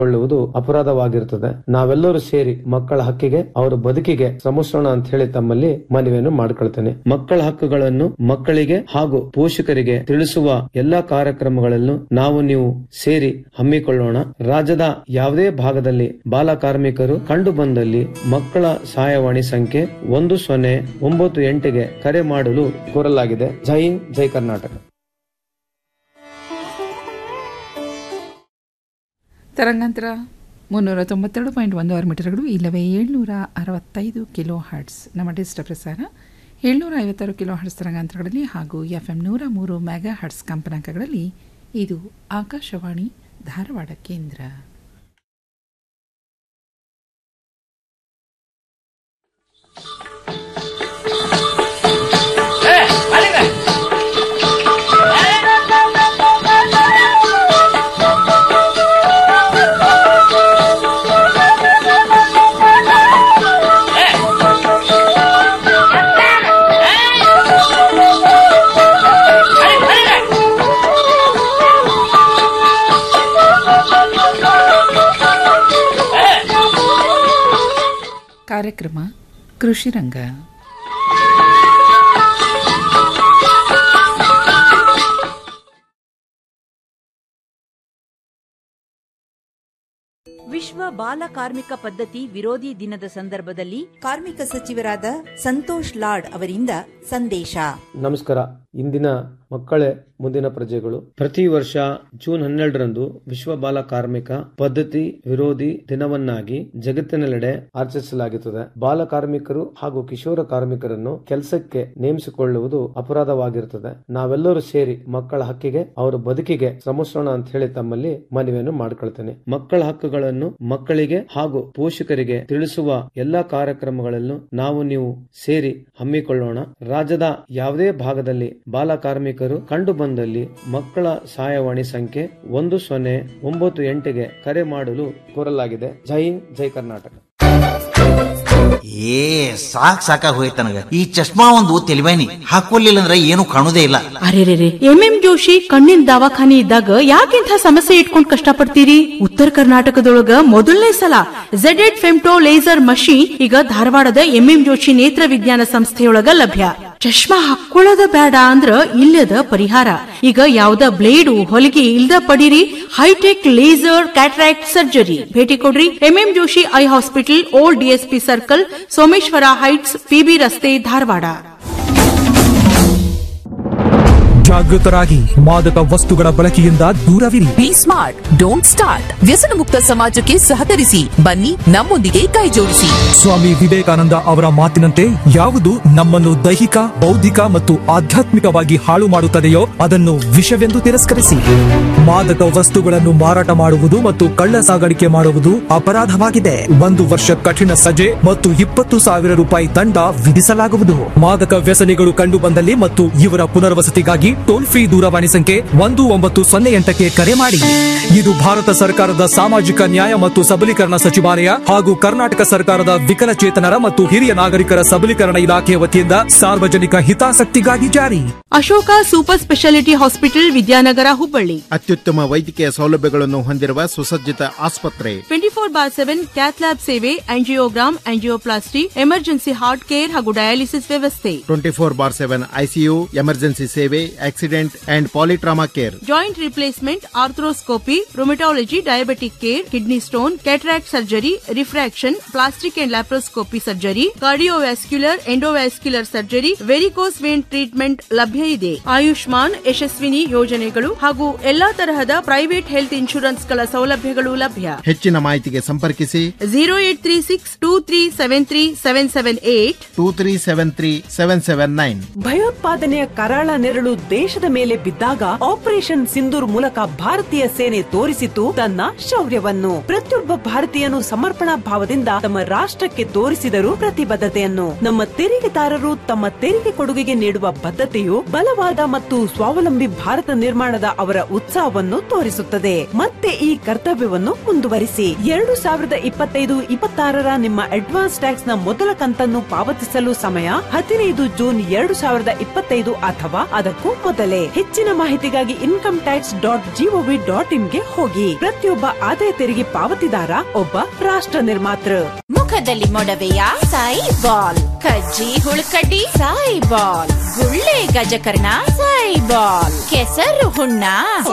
ಕೊಳ್ಳುವುದು ಅಪರಾಧವಾಗಿರುತ್ತದೆ ನಾವೆಲ್ಲರೂ ಸೇರಿ ಮಕ್ಕಳ ಹಕ್ಕಿಗೆ ಅವರ ಬದುಕಿಗೆ ಶ್ರಮಿಸೋಣ ಅಂತ ಹೇಳಿ ತಮ್ಮಲ್ಲಿ ಮನವಿಯನ್ನು ಮಾಡಿಕೊಳ್ತೇನೆ ಮಕ್ಕಳ ಹಕ್ಕುಗಳನ್ನು ಮಕ್ಕಳಿಗೆ ಹಾಗೂ ಪೋಷಕರಿಗೆ ತಿಳಿಸುವ ಎಲ್ಲಾ ಕಾರ್ಯಕ್ರಮಗಳನ್ನು ನಾವು ನೀವು ಸೇರಿ ಹಮ್ಮಿಕೊಳ್ಳೋಣ ರಾಜ್ಯದ ಯಾವುದೇ ಭಾಗದಲ್ಲಿ ಬಾಲ ಕಾರ್ಮಿಕರು ಕಂಡು ಬಂದಲ್ಲಿ ಮಕ್ಕಳ ಸಹಾಯವಾಣಿ ಸಂಖ್ಯೆ ಒಂದು ಸೊನ್ನೆ ಒಂಬತ್ತು ಎಂಟಿಗೆ ಕರೆ ಮಾಡಲು ಕೋರಲಾಗಿದೆ ಜೈ ಹಿಂದ್ ಜೈ ಕರ್ನಾಟಕ ತರಂಗಾಂತರ ಮುನ್ನೂರ ತೊಂಬತ್ತೆರಡು ಪಾಯಿಂಟ್ ಒಂದು ಆರು ಮೀಟರ್ಗಳು ಇಲ್ಲವೇ ಏಳ್ನೂರ ಅರವತ್ತೈದು ಕಿಲೋ ಹರ್ಟ್ಸ್ ನಮ್ಮ ಡಿಜಿಟಲ್ ಪ್ರಸಾರ ಏಳ್ನೂರ ಐವತ್ತಾರು ಕಿಲೋ ಹರ್ಟ್ಸ್ ತರಂಗಾಂತರಗಳಲ್ಲಿ ಹಾಗೂ ಎಫ್ ಎಂ ನೂರ ಮೂರು ಮೆಗಾ ಹರ್ಟ್ಸ್ ಕಂಪನಾಂಕಗಳಲ್ಲಿ ಇದು ಆಕಾಶವಾಣಿ ಧಾರವಾಡ ಕೇಂದ್ರ ಕಾರ್ಯಕ್ರಮ ಕೃಷಿ ರಂಗ ವಿಶ್ವ ಬಾಲ ಕಾರ್ಮಿಕ ಪದ್ಧತಿ ವಿರೋಧಿ ದಿನದ ಸಂದರ್ಭದಲ್ಲಿ ಕಾರ್ಮಿಕ ಸಚಿವರಾದ ಸಂತೋಷ್ ಲಾಡ್ ಅವರಿಂದ ಸಂದೇಶ ನಮಸ್ಕಾರ ಇಂದಿನ ಮಕ್ಕಳೇ ಮುಂದಿನ ಪ್ರಜೆಗಳು ಪ್ರತಿ ವರ್ಷ ಜೂನ್ ಹನ್ನೆರಡರಂದು ವಿಶ್ವ ಬಾಲ ಕಾರ್ಮಿಕ ಪದ್ಧತಿ ವಿರೋಧಿ ದಿನವನ್ನಾಗಿ ಜಗತ್ತಿನೆಲ್ಲೆಡೆ ಆಚರಿಸಲಾಗುತ್ತದೆ ಬಾಲ ಕಾರ್ಮಿಕರು ಹಾಗೂ ಕಿಶೋರ ಕಾರ್ಮಿಕರನ್ನು ಕೆಲಸಕ್ಕೆ ನೇಮಿಸಿಕೊಳ್ಳುವುದು ಅಪರಾಧವಾಗಿರುತ್ತದೆ ನಾವೆಲ್ಲರೂ ಸೇರಿ ಮಕ್ಕಳ ಹಕ್ಕಿಗೆ ಅವರ ಬದುಕಿಗೆ ಶ್ರಮಿಸೋಣ ಅಂತ ಹೇಳಿ ತಮ್ಮಲ್ಲಿ ಮನವಿಯನ್ನು ಮಾಡಿಕೊಳ್ತೇನೆ ಮಕ್ಕಳ ಹಕ್ಕುಗಳನ್ನು ಮಕ್ಕಳಿಗೆ ಹಾಗೂ ಪೋಷಕರಿಗೆ ತಿಳಿಸುವ ಎಲ್ಲಾ ಕಾರ್ಯಕ್ರಮಗಳನ್ನು ನಾವು ನೀವು ಸೇರಿ ಹಮ್ಮಿಕೊಳ್ಳೋಣ ರಾಜ್ಯದ ಯಾವುದೇ ಭಾಗದಲ್ಲಿ ಬಾಲ ಕಾರ್ಮಿಕರು ಕಂಡು ಬಂದಲ್ಲಿ ಮಕ್ಕಳ ಸಹಾಯವಾಣಿ ಸಂಖ್ಯೆ ಒಂದು ಸೊನ್ನೆ ಒಂಬತ್ತು ಎಂಟಿಗೆ ಕರೆ ಮಾಡಲು ಕೋರಲಾಗಿದೆ ಜೈ ಹಿಂದ್ ಜೈ ಕರ್ನಾಟಕ ಏ ಸಾಕ್ ಸಾಕಾಗ್ ಹೋಯ್ತು ನನಗ ಈ ಚಶ್ಮಾ ಒಂದು ತೆಲಿವೇನಿ ಹಾಕೊಲ್ಲಿಲ್ಲ ಅಂದ್ರೆ ಏನು ಕಾಣುದೇ ಇಲ್ಲ ಅರೆರೆರೆ ಎಂ ಎಂ ಜೋಶಿ ಕಣ್ಣಿನ ದವಾಖಾನಿ ಇದ್ದಾಗ ಯಾಕಿಂಥ ಸಮಸ್ಯೆ ಇಟ್ಕೊಂಡ್ ಕಷ್ಟಪಡ್ತೀರಿ ಉತ್ತರ ಕರ್ನಾಟಕದೊಳಗ ಮೊದಲನೇ ಸಲ ಝೆಡ್ ಎಡ್ ಫೆಮ್ಟೋ ಲೇಸರ್ ಮಷೀನ್ ಈಗ ಧಾರವಾಡದ ಎಂ ಎಂ ಜೋಶಿ ನೇತ್ರ ವಿಜ್ಞಾನ ಸಂಸ್ಥೆಯೊಳಗ ಲಭ್ಯ ಚಶ್ಮಾ ಹಾಕೊಳ್ಳೋದ ಬೇಡ ಅಂದ್ರ ಇಲ್ಲದ ಪರಿಹಾರ ಈಗ ಯಾವ್ದ ಬ್ಲೇಡು ಹೊಲಿಗೆ ಇಲ್ದ ಪಡಿರಿ ಹೈಟೆಕ್ ಲೇಸರ್ ಕ್ಯಾಟ್ರಾಕ್ಟ್ ಸರ್ಜರಿ ಭೇಟಿ ಕೊಡ್ರಿ MM Joshi eye hospital old DSP circle Someshwara heights PB ರಸ್ತೆ ಧಾರವಾಡ ಜಾಗೃತರಾಗಿ ಮಾದಕ ವಸ್ತುಗಳ ಬಳಕೆಯಿಂದ ದೂರವಿರಿ ಬಿ ಸ್ಮಾರ್ಟ್ ಡೋಂಟ್ ಸ್ಟಾರ್ಟ್ ವ್ಯಸನ ಮುಕ್ತ ಸಮಾಜಕ್ಕೆ ಸಹಕರಿಸಿ ಬನ್ನಿ ನಮ್ಮೊಂದಿಗೆ ಕೈ ಜೋಡಿಸಿ ಸ್ವಾಮಿ ವಿವೇಕಾನಂದ ಅವರ ಮಾತಿನಂತೆ ಯಾವುದು ನಮ್ಮನ್ನು ದೈಹಿಕ ಬೌದ್ಧಿಕ ಮತ್ತು ಆಧ್ಯಾತ್ಮಿಕವಾಗಿ ಹಾಳು ಮಾಡುತ್ತದೆಯೋ ಅದನ್ನು ವಿಷವೆಂದು ತಿರಸ್ಕರಿಸಿ ಮಾದಕ ವಸ್ತುಗಳನ್ನು ಮಾರಾಟ ಮಾಡುವುದು ಮತ್ತು ಕಳ್ಳ ಸಾಗಾಣಿಕೆ ಮಾಡುವುದು ಅಪರಾಧವಾಗಿದೆ ಒಂದು ವರ್ಷ ಕಠಿಣ ಸಜೆ ಮತ್ತು ಇಪ್ಪತ್ತು ಸಾವಿರ ರೂಪಾಯಿ ದಂಡ ವಿಧಿಸಲಾಗುವುದು ಮಾದಕ ವ್ಯಸನಿಗಳು ಕಂಡು ಬಂದಲ್ಲಿ ಮತ್ತು ಇವರ ಪುನರ್ವಸತಿಗಾಗಿ ಟೋಲ್ ಫ್ರೀ ದೂರವಾಣಿ ಸಂಖ್ಯೆ ಒಂದು ಒಂಬತ್ತು ಸೊನ್ನೆ ಎಂಟಕ್ಕೆ ಕರೆ ಮಾಡಿ ಇದು ಭಾರತ ಸರ್ಕಾರದ ಸಾಮಾಜಿಕ ನ್ಯಾಯ ಮತ್ತು ಸಬಲೀಕರಣ ಸಚಿವಾಲಯ ಹಾಗೂ ಕರ್ನಾಟಕ ಸರ್ಕಾರದ ವಿಕಲಚೇತನರ ಮತ್ತು ಹಿರಿಯ ನಾಗರಿಕರ ಸಬಲೀಕರಣ ಇಲಾಖೆಯ ವತಿಯಿಂದ ಸಾರ್ವಜನಿಕ ಹಿತಾಸಕ್ತಿಗಾಗಿ ಜಾರಿ Ashoka super speciality hospital Vidyanagar Hubballi ಅತ್ಯುತ್ತಮ ವೈದ್ಯಕೀಯ ಸೌಲಭ್ಯಗಳನ್ನು ಹೊಂದಿರುವ ಸುಸಜ್ಜಿತ ಆಸ್ಪತ್ರೆ twenty four bar seven cath lab ಸೇವೆ angiogram angioplasty emergency heart care ಹಾಗೂ ಡಯಾಲಿಸಿಸ್ ವ್ಯವಸ್ಥೆ twenty four bar seven ICU emergency ಸೇವೆ accident and polytrauma care joint replacement arthroscopy rheumatology diabetic care kidney stone cataract surgery refraction plastic and laparoscopy surgery cardiovascular endovascular surgery varicose vein treatment ಲಭ್ಯ ಇದೆ ಆಯುಷ್ಮಾನ್ ಯಶಸ್ವಿನಿ ಯೋಜನೆಗಳು ಹಾಗೂ ಎಲ್ಲಾ ತರಹದ private health insurance ಗಳ ಸೌಲಭ್ಯಗಳು ಲಭ್ಯ ಹೆಚ್ಚಿನ ಮಾಹಿತಿಗೆ ಸಂಪರ್ಕಿಸಿ zero eight three six two three seven three seven seven eight two three seven three seven seven nine ಭಯೋತ್ಪಾದನೆಯ ಕರಾಳ ನೆರಳು ದೇಶದ ಮೇಲೆ ಬಿದ್ದಾಗ ಆಪರೇಷನ್ ಸಿಂಧೂರ್ ಮೂಲಕ ಭಾರತೀಯ ಸೇನೆ ತೋರಿಸಿತು ತನ್ನ ಶೌರ್ಯವನ್ನು ಪ್ರತಿಯೊಬ್ಬ ಭಾರತೀಯನು ಸಮರ್ಪಣಾ ಭಾವದಿಂದ ತಮ್ಮ ರಾಷ್ಟ್ರಕ್ಕೆ ತೋರಿಸಿದರು ಪ್ರತಿಬದ್ಧತೆಯನ್ನು ನಮ್ಮ ತೆರಿಗೆದಾರರು ತಮ್ಮ ತೆರಿಗೆ ಕೊಡುಗೆಗೆ ನೀಡುವ ಬದ್ಧತೆಯು ಬಲವಾದ ಮತ್ತು ಸ್ವಾವಲಂಬಿ ಭಾರತ ನಿರ್ಮಾಣದ ಅವರ ಉತ್ಸಾಹವನ್ನು ತೋರಿಸುತ್ತದೆ ಮತ್ತೆ ಈ ಕರ್ತವ್ಯವನ್ನು ಮುಂದುವರಿಸಿ ಎರಡು ಸಾವಿರದ ಇಪ್ಪತ್ತೈದು ಇಪ್ಪತ್ತಾರರ ನಿಮ್ಮ ಅಡ್ವಾನ್ಸ್ ಟ್ಯಾಕ್ಸ್ ನ ಮೊದಲ ಕಂತನ್ನು ಪಾವತಿಸಲು ಸಮಯ ಹದಿನೈದು ಜೂನ್ ಎರಡು ಸಾವಿರದ ಇಪ್ಪತ್ತೈದು ಅಥವಾ ಅದಕ್ಕೂ ಮೊದಲೇ ಹೆಚ್ಚಿನ ಮಾಹಿತಿಗಾಗಿ income tax dot GOV dot ಇನ್ಗೆ ಹೋಗಿ ಪ್ರತಿಯೊಬ್ಬ ಆದಾಯ ತೆರಿಗೆ ಪಾವತಿದಾರ ಒಬ್ಬ ರಾಷ್ಟ್ರ ನಿರ್ಮಾತೃ ಮುಖದಲ್ಲಿ ಮೊಡವೆಯ ಸಾಯಿ ಬಾಲ್ ಕಜ್ಜಿ ಹುಳುಕಡ್ಡಿ ಸಾಯಿ ಬಾಲ್ ಗುಳ್ಳೆ ಗಜಕರ್ಣ ಸಾಯಿ ಬಾಲ್ ಕೆಸರು ಹುಣ್ಣ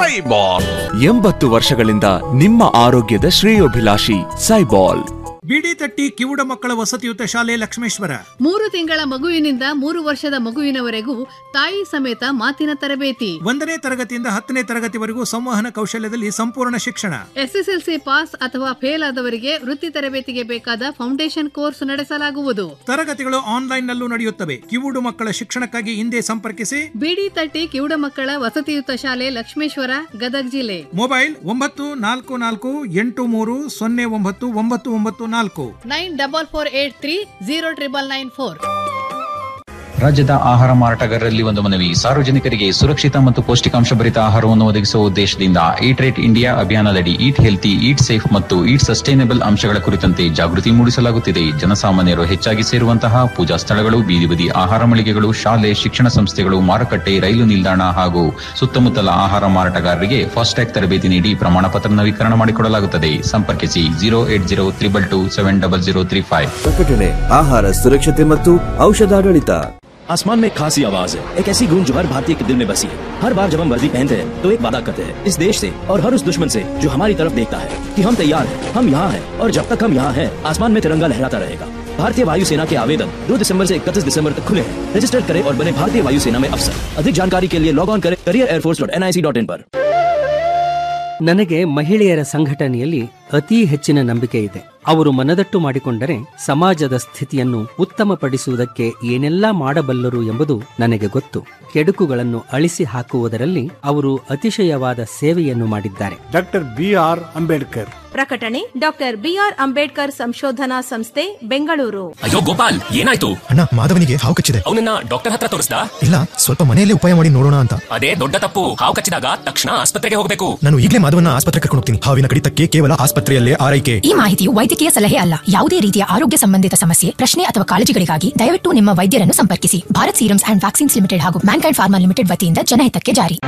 ಎಂಬತ್ತು ವರ್ಷಗಳಿಂದ ನಿಮ್ಮ ಆರೋಗ್ಯದ ಶ್ರೇಯೋಭಿಲಾಷಿ ಸೈಬಾಲ್ ಬಿಡಿ ತಟ್ಟಿ ಕಿವುಡ ಮಕ್ಕಳ ವಸತಿಯುತ ಶಾಲೆ ಲಕ್ಷ್ಮೇಶ್ವರ ಮೂರು ತಿಂಗಳ ಮಗುವಿನಿಂದ ಮೂರು ವರ್ಷದ ಮಗುವಿನವರೆಗೂ ತಾಯಿ ಸಮೇತ ಮಾತಿನ ತರಬೇತಿ ಒಂದನೇ ತರಗತಿಯಿಂದ ಹತ್ತನೇ ತರಗತಿವರೆಗೂ ಸಂವಹನ ಕೌಶಲ್ಯದಲ್ಲಿ ಸಂಪೂರ್ಣ ಶಿಕ್ಷಣ ಎಸ್ಎಸ್ಎಲ್ಸಿ ಪಾಸ್ ಅಥವಾ ಫೇಲ್ ಆದವರಿಗೆ ವೃತ್ತಿ ತರಬೇತಿಗೆ ಬೇಕಾದ ಫೌಂಡೇಶನ್ ಕೋರ್ಸ್ ನಡೆಸಲಾಗುವುದು ತರಗತಿಗಳು ಆನ್ಲೈನ್ ನಲ್ಲೂ ನಡೆಯುತ್ತವೆ ಕಿವುಡು ಮಕ್ಕಳ ಶಿಕ್ಷಣಕ್ಕಾಗಿ ಹಿಂದೆ ಸಂಪರ್ಕಿಸಿ ಬಿಡಿ ತಟ್ಟಿ ಕಿವುಡ ಮಕ್ಕಳ ವಸತಿಯುತ ಶಾಲೆ ಲಕ್ಷ್ಮೇಶ್ವರ ಗದಗ್ ಜಿಲ್ಲೆ ಮೊಬೈಲ್ ಒಂಬತ್ತು ನಾಲ್ಕು ನಾಲ್ಕು ಎಂಟು ಮೂರು ಸೊನ್ನೆ ಒಂಬತ್ತು ಒಂಬತ್ತು ಒಂಬತ್ತು ನಾಲ್ಕು nine double four eight three zero triple nine four ರಾಜ್ಯದ ಆಹಾರ ಮಾರಾಟಗಾರರಲ್ಲಿ ಒಂದು ಮನವಿ ಸಾರ್ವಜನಿಕರಿಗೆ ಸುರಕ್ಷಿತ ಮತ್ತು ಪೌಷ್ಟಿಕಾಂಶ ಭರಿತ ಆಹಾರವನ್ನು ಒದಗಿಸುವ ಉದ್ದೇಶದಿಂದ ಈಟ್ ರೇಟ್ ಇಂಡಿಯಾ ಅಭಿಯಾನದಡಿ ಈಟ್ ಹೆಲ್ತಿ ಈಟ್ ಸೇಫ್ ಮತ್ತು ಈಟ್ ಸಸ್ಟೈನಬಲ್ ಅಂಶಗಳ ಕುರಿತಂತೆ ಜಾಗೃತಿ ಮೂಡಿಸಲಾಗುತ್ತಿದೆ ಜನಸಾಮಾನ್ಯರು ಹೆಚ್ಚಾಗಿ ಸೇರುವಂತಹ ಪೂಜಾ ಸ್ಥಳಗಳು ಬೀದಿ ಬದಿ ಆಹಾರ ಮಳಿಗೆಗಳು ಶಾಲೆ ಶಿಕ್ಷಣ ಸಂಸ್ಥೆಗಳು ಮಾರುಕಟ್ಟೆ ರೈಲು ನಿಲ್ದಾಣ ಹಾಗೂ ಸುತ್ತಮುತ್ತಲ ಆಹಾರ ಮಾರಾಟಗಾರರಿಗೆ ಫಾಸ್ಟ್ಯಾಗ್ ತರಬೇತಿ ನೀಡಿ ಪ್ರಮಾಣ ಪತ್ರ ನವೀಕರಣ ಮಾಡಿಕೊಡಲಾಗುತ್ತದೆ ಸಂಪರ್ಕಿಸಿ zero eight zero triple two seven double zero three five ಪ್ರಕಟಣೆ ಆಹಾರ ಸುರಕ್ಷತೆ ಮತ್ತು ಔಷಧಾಡಳಿತ आसमान में खासी आवाज है एक ऐसी गूंज जो हर भारतीय के दिल में बसी है हर बार जब हम वर्दी पहनते हैं तो एक वादा करते हैं इस देश से और हर उस दुश्मन से जो हमारी तरफ देखता है कि हम तैयार हैं हम यहाँ हैं और जब तक हम यहाँ हैं आसमान में तिरंगा लहराता रहेगा भारतीय वायुसेना के आवेदन 2 दिसंबर से 31 दिसंबर तक खुले हैं रजिस्टर करें और बने भारतीय वायुसेना में अफसर अधिक जानकारी के लिए लॉग ऑन करें career air force dot N I C dot in पर ನನಗೆ ಮಹಿಳೆಯರ ಸಂಘಟನೆಯಲ್ಲಿ ಅತಿ ಹೆಚ್ಚಿನ ನಂಬಿಕೆ ಇದೆ ಅವರು ಮನದಟ್ಟು ಮಾಡಿಕೊಂಡರೆ ಸಮಾಜದ ಸ್ಥಿತಿಯನ್ನು ಉತ್ತಮಪಡಿಸುವುದಕ್ಕೆ ಏನೆಲ್ಲ ಮಾಡಬಲ್ಲರು ಎಂಬುದು ನನಗೆ ಗೊತ್ತು ಕೆಡುಕುಗಳನ್ನು ಅಳಿಸಿ ಹಾಕುವುದರಲ್ಲಿ ಅವರು ಅತಿಶಯವಾದ ಸೇವೆಯನ್ನು ಮಾಡಿದ್ದಾರೆ ಡಾಕ್ಟರ್ ಬಿ ಆರ್ ಅಂಬೇಡ್ಕರ್ ಪ್ರಕಟಣೆ ಡಾಕ್ಟರ್ ಬಿಆರ್ ಅಂಬೇಡ್ಕರ್ ಸಂಶೋಧನಾ ಸಂಸ್ಥೆ ಬೆಂಗಳೂರು ಅಯ್ಯೋ ಗೋಪಾಲ್ ಏನಾಯ್ತು ಅಣ್ಣ ಮಾಧವನಿಗೆ ಹಾವು ಕಚ್ಚಿದೆ ಅವನನ್ನ ಡಾಕ್ಟರ್ ಹತ್ರ ತೋರಿಸ್ದಾ ಇಲ್ಲ ಸ್ವಲ್ಪ ಮನೆಯಲ್ಲೇ ಉಪಾಯ ಮಾಡಿ ನೋಡೋಣ ಅಂತ ಅದೇ ದೊಡ್ಡ ತಪ್ಪು ಹಾವು ಕಚ್ಚಿದಾಗ ತಕ್ಷಣ ಆಸ್ಪತ್ರೆಗೆ ಹೋಗಬೇಕು ನಾನು ಈಗಲೇ ಮಾಧವನ ಆಸ್ಪತ್ರೆ ಕರ್ಕೊಂಡು ಹೋಗ್ತೀನಿ ಹಾವಿನ ಕಡಿತಕ್ಕೆ ಕೇವಲ ಆಸ್ಪತ್ರೆಯಲ್ಲೇ ಆರೈಕೆ ಈ ಮಾಹಿತಿಯು ವೈದ್ಯಕೀಯ ಸಲಹೆ ಅಲ್ಲ ಯಾವುದೇ ರೀತಿಯ ಆರೋಗ್ಯ ಸಂಬಂಧಿತ ಸಮಸ್ಯೆ ಪ್ರಶ್ನೆ ಅಥವಾ ಕಾಳಜಿಗಳಿಗಾಗಿ ದಯವಿಟ್ಟು ನಿಮ್ಮ ವೈದ್ಯರನ್ನು ಸಂಪರ್ಕಿಸಿ Bharat serums and vaccines limited ಹಾಗೂ ಮ್ಯಾನ್ಕೈಂಡ್ ಫಾರ್ಮಾ ಲಿಮಿಟೆಡ್ ವತಿಯಿಂದ ಜನಹಿತಕ್ಕೆ ಜಾರಿ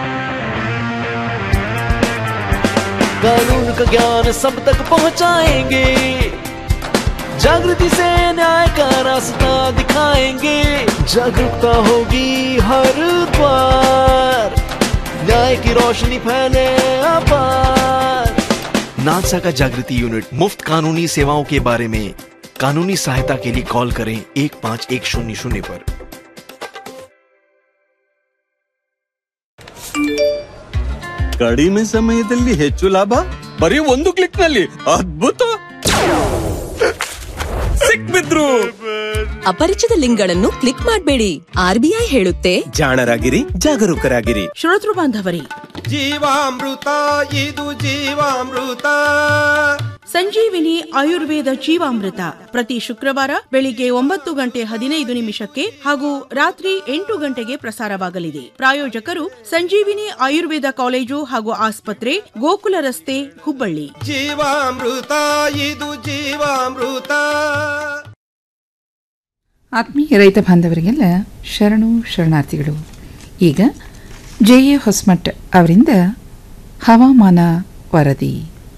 कानून का ज्ञान सब तक पहुंचाएंगे जागृति से न्याय का रास्ता दिखाएंगे जागरूकता होगी हर द्वार न्याय की रोशनी फैले अपार नासा का जागृति यूनिट मुफ्त कानूनी सेवाओं के बारे में कानूनी सहायता के लिए कॉल करें एक पाँच एक शून्य शून्य पर ಕಡಿಮೆ ಸಮಯದಲ್ಲಿ ಹೆಚ್ಚು ಲಾಭ ಬರೀ ಒಂದು ಕ್ಲಿಕ್ ನಲ್ಲಿ ಅದ್ಭುತ ಸಿಕ್ಬಿದ್ರು ಅಪರಿಚಿತ ಲಿಂಕ್ಗಳನ್ನು ಕ್ಲಿಕ್ ಮಾಡಬೇಡಿ ಆರ್ಬಿಐ ಹೇಳುತ್ತೆ ಜಾಣರಾಗಿರಿ ಜಾಗರೂಕರಾಗಿರಿ ಶ್ರೋತೃ ಬಾಂಧವರೇ ಜೀವಾಮೃತ ಇದು ಜೀವಾಮೃತ ಸಂಜೀವಿನಿ ಆಯುರ್ವೇದ ಜೀವಾಮೃತ ಪ್ರತಿ ಶುಕ್ರವಾರ ಬೆಳಿಗ್ಗೆ ಒಂಬತ್ತು ಗಂಟೆ ಹದಿನೈದು ನಿಮಿಷಕ್ಕೆ ಹಾಗೂ ರಾತ್ರಿ ಎಂಟು ಗಂಟೆಗೆ ಪ್ರಸಾರವಾಗಲಿದೆ ಪ್ರಾಯೋಜಕರು ಸಂಜೀವಿನಿ ಆಯುರ್ವೇದ ಕಾಲೇಜು ಹಾಗೂ ಆಸ್ಪತ್ರೆ ಗೋಕುಲ ರಸ್ತೆ ಹುಬ್ಬಳ್ಳಿ ಜೀವಾಮೃತ ಇದು ಜೀವಾಮೃತ ಆತ್ಮೀಯ ರೈತ ಬಾಂಧವರಿಗೆಲ್ಲ ಶರಣು ಶರಣಾರ್ಥಿಗಳು ಈಗ ಜೆ ಎ ಹೊಸಮಠ್ ಅವರಿಂದ ಹವಾಮಾನ ವರದಿ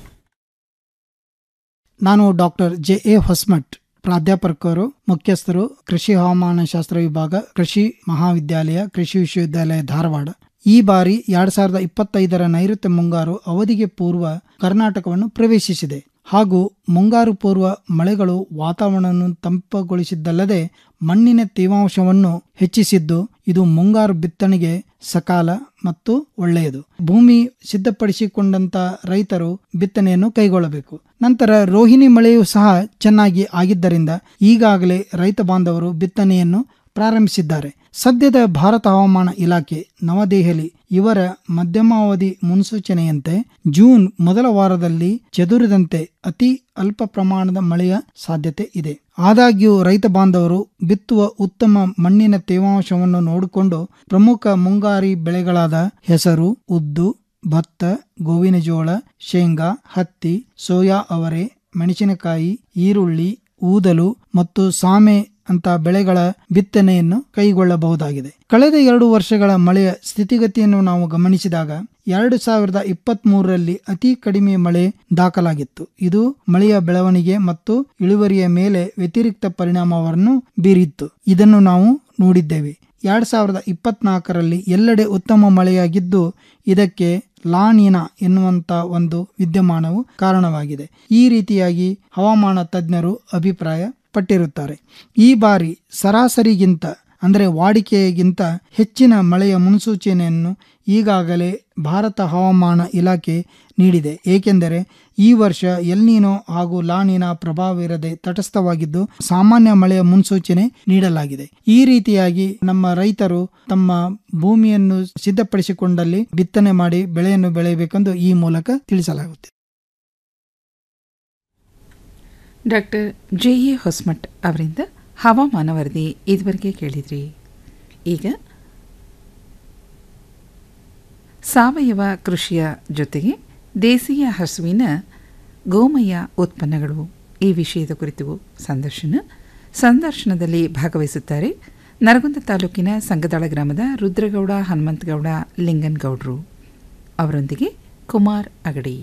ನಾನು ಡಾಕ್ಟರ್ ಜೆ ಎ ಹೊಸಮಠ್ ಪ್ರಾಧ್ಯಾಪಕರು ಮುಖ್ಯಸ್ಥರು ಕೃಷಿ ಹವಾಮಾನ ಶಾಸ್ತ್ರ ವಿಭಾಗ ಕೃಷಿ ಮಹಾವಿದ್ಯಾಲಯ ಕೃಷಿ ವಿಶ್ವವಿದ್ಯಾಲಯ ಧಾರವಾಡ ಈ ಬಾರಿ ಎರಡ್ ಸಾವಿರದ ಇಪ್ಪತ್ತೈದರ ನೈಋತ್ಯ ಮುಂಗಾರು ಅವಧಿಗೆ ಪೂರ್ವ ಕರ್ನಾಟಕವನ್ನು ಪ್ರವೇಶಿಸಿದೆ ಹಾಗೂ ಮುಂಗಾರು ಪೂರ್ವ ಮಳೆಗಳು ವಾತಾವರಣವನ್ನು ತಂಪುಗೊಳಿಸಿದ್ದಲ್ಲದೆ ಮಣ್ಣಿನ ತೇವಾಂಶವನ್ನು ಹೆಚ್ಚಿಸಿದ್ದು ಇದು ಮುಂಗಾರು ಬಿತ್ತನೆಗೆ ಸಕಾಲ ಮತ್ತು ಒಳ್ಳೆಯದು ಭೂಮಿ ಸಿದ್ಧಪಡಿಸಿಕೊಂಡಂತ ರೈತರು ಬಿತ್ತನೆಯನ್ನು ಕೈಗೊಳ್ಳಬೇಕು ನಂತರ ರೋಹಿಣಿ ಮಳೆಯೂ ಸಹ ಚೆನ್ನಾಗಿ ಆಗಿದ್ದರಿಂದ ಈಗಾಗಲೇ ರೈತ ಬಾಂಧವರು ಬಿತ್ತನೆಯನ್ನು ಪ್ರಾರಂಭಿಸಿದ್ದಾರೆ ಸದ್ಯದ ಭಾರತ ಹವಾಮಾನ ಇಲಾಖೆ ನವದೆಹಲಿ ಇವರ ಮಧ್ಯಮಾವಧಿ ಮುನ್ಸೂಚನೆಯಂತೆ ಜೂನ್ ಮೊದಲ ವಾರದಲ್ಲಿ ಚದುರಿದಂತೆ ಅತಿ ಅಲ್ಪ ಪ್ರಮಾಣದ ಮಳೆಯ ಸಾಧ್ಯತೆ ಇದೆ ಆದಾಗ್ಯೂ ರೈತ ಬಾಂಧವರು ಬಿತ್ತುವ ಉತ್ತಮ ಮಣ್ಣಿನ ತೇವಾಂಶವನ್ನು ನೋಡಿಕೊಂಡು ಪ್ರಮುಖ ಮುಂಗಾರಿ ಬೆಳೆಗಳಾದ ಹೆಸರು ಉದ್ದು ಭತ್ತ ಗೋವಿನ ಜೋಳ ಶೇಂಗಾ ಹತ್ತಿ ಸೋಯಾ ಅವರೆ ಮೆಣಸಿನಕಾಯಿ ಈರುಳ್ಳಿ ಊದಲು ಮತ್ತು ಸಾಮೆ ಅಂತ ಬೆಳೆಗಳ ಬಿತ್ತನೆಯನ್ನು ಕೈಗೊಳ್ಳಬಹುದಾಗಿದೆ ಕಳೆದ ಎರಡು ವರ್ಷಗಳ ಮಳೆಯ ಸ್ಥಿತಿಗತಿಯನ್ನು ನಾವು ಗಮನಿಸಿದಾಗ ಎರಡು ಸಾವಿರದ ಇಪ್ಪತ್ತ್ ಮೂರರಲ್ಲಿ ಅತಿ ಕಡಿಮೆ ಮಳೆ ದಾಖಲಾಗಿತ್ತು ಇದು ಮಳೆಯ ಬೆಳವಣಿಗೆ ಮತ್ತು ಇಳುವರಿಯ ಮೇಲೆ ವ್ಯತಿರಿಕ್ತ ಪರಿಣಾಮವನ್ನು ಬೀರಿತ್ತು ಇದನ್ನು ನಾವು ನೋಡಿದ್ದೇವೆ ಎರಡ್ ಸಾವಿರದ ಇಪ್ಪತ್ನಾಲ್ಕರಲ್ಲಿ ಎಲ್ಲೆಡೆ ಉತ್ತಮ ಮಳೆಯಾಗಿದ್ದು ಇದಕ್ಕೆ ಲಾನಿನ ಎನ್ನುವಂತ ಒಂದು ವಿದ್ಯಮಾನವು ಕಾರಣವಾಗಿದೆ ಈ ರೀತಿಯಾಗಿ ಹವಾಮಾನ ತಜ್ಞರು ಅಭಿಪ್ರಾಯ ಪಟ್ಟಿರುತ್ತಾರೆ ಈ ಬಾರಿ ಸರಾಸರಿಗಿಂತ ಅಂದರೆ ವಾಡಿಕೆಗಿಂತ ಹೆಚ್ಚಿನ ಮಳೆಯ ಮುನ್ಸೂಚನೆಯನ್ನು ಈಗಾಗಲೇ ಭಾರತ ಹವಾಮಾನ ಇಲಾಖೆ ನೀಡಿದೆ ಏಕೆಂದರೆ ಈ ವರ್ಷ ಎಲ್ನೀನೋ ಹಾಗೂ ಲಾನಿನ ಪ್ರಭಾವವಿರದೆ ತಟಸ್ಥವಾಗಿದ್ದು ಸಾಮಾನ್ಯ ಮಳೆಯ ಮುನ್ಸೂಚನೆ ನೀಡಲಾಗಿದೆ ಈ ರೀತಿಯಾಗಿ ನಮ್ಮ ರೈತರು ತಮ್ಮ ಭೂಮಿಯನ್ನು ಸಿದ್ಧಪಡಿಸಿಕೊಂಡಲ್ಲಿ ಬಿತ್ತನೆ ಮಾಡಿ ಬೆಳೆಯನ್ನು ಬೆಳೆಯಬೇಕೆಂದು ಈ ಮೂಲಕ ತಿಳಿಸಲಾಗುತ್ತದೆ ಡಾಕ್ಟರ್ ಜೆ ಎ ಹೊಸ್ಮಠ್ ಅವರಿಂದ ಹವಾಮಾನ ವರದಿ ಇದುವರೆಗೆ ಕೇಳಿದ್ರಿ ಈಗ ಸಾವಯವ ಕೃಷಿಯ ಜೊತೆಗೆ ದೇಸಿಯ ಹಸುವಿನ ಗೋಮಯ ಉತ್ಪನ್ನಗಳು ಈ ವಿಷಯದ ಕುರಿತು ಸಂದರ್ಶನ ಸಂದರ್ಶನದಲ್ಲಿ ಭಾಗವಹಿಸುತ್ತಾರೆ ನರಗುಂದ ತಾಲೂಕಿನ ಸಂಗದಾಳ ಗ್ರಾಮದ ರುದ್ರಗೌಡ ಹನುಮಂತಗೌಡ ಲಿಂಗನಗೌಡರು ಅವರೊಂದಿಗೆ ಕುಮಾರ್ ಅಗಡಿ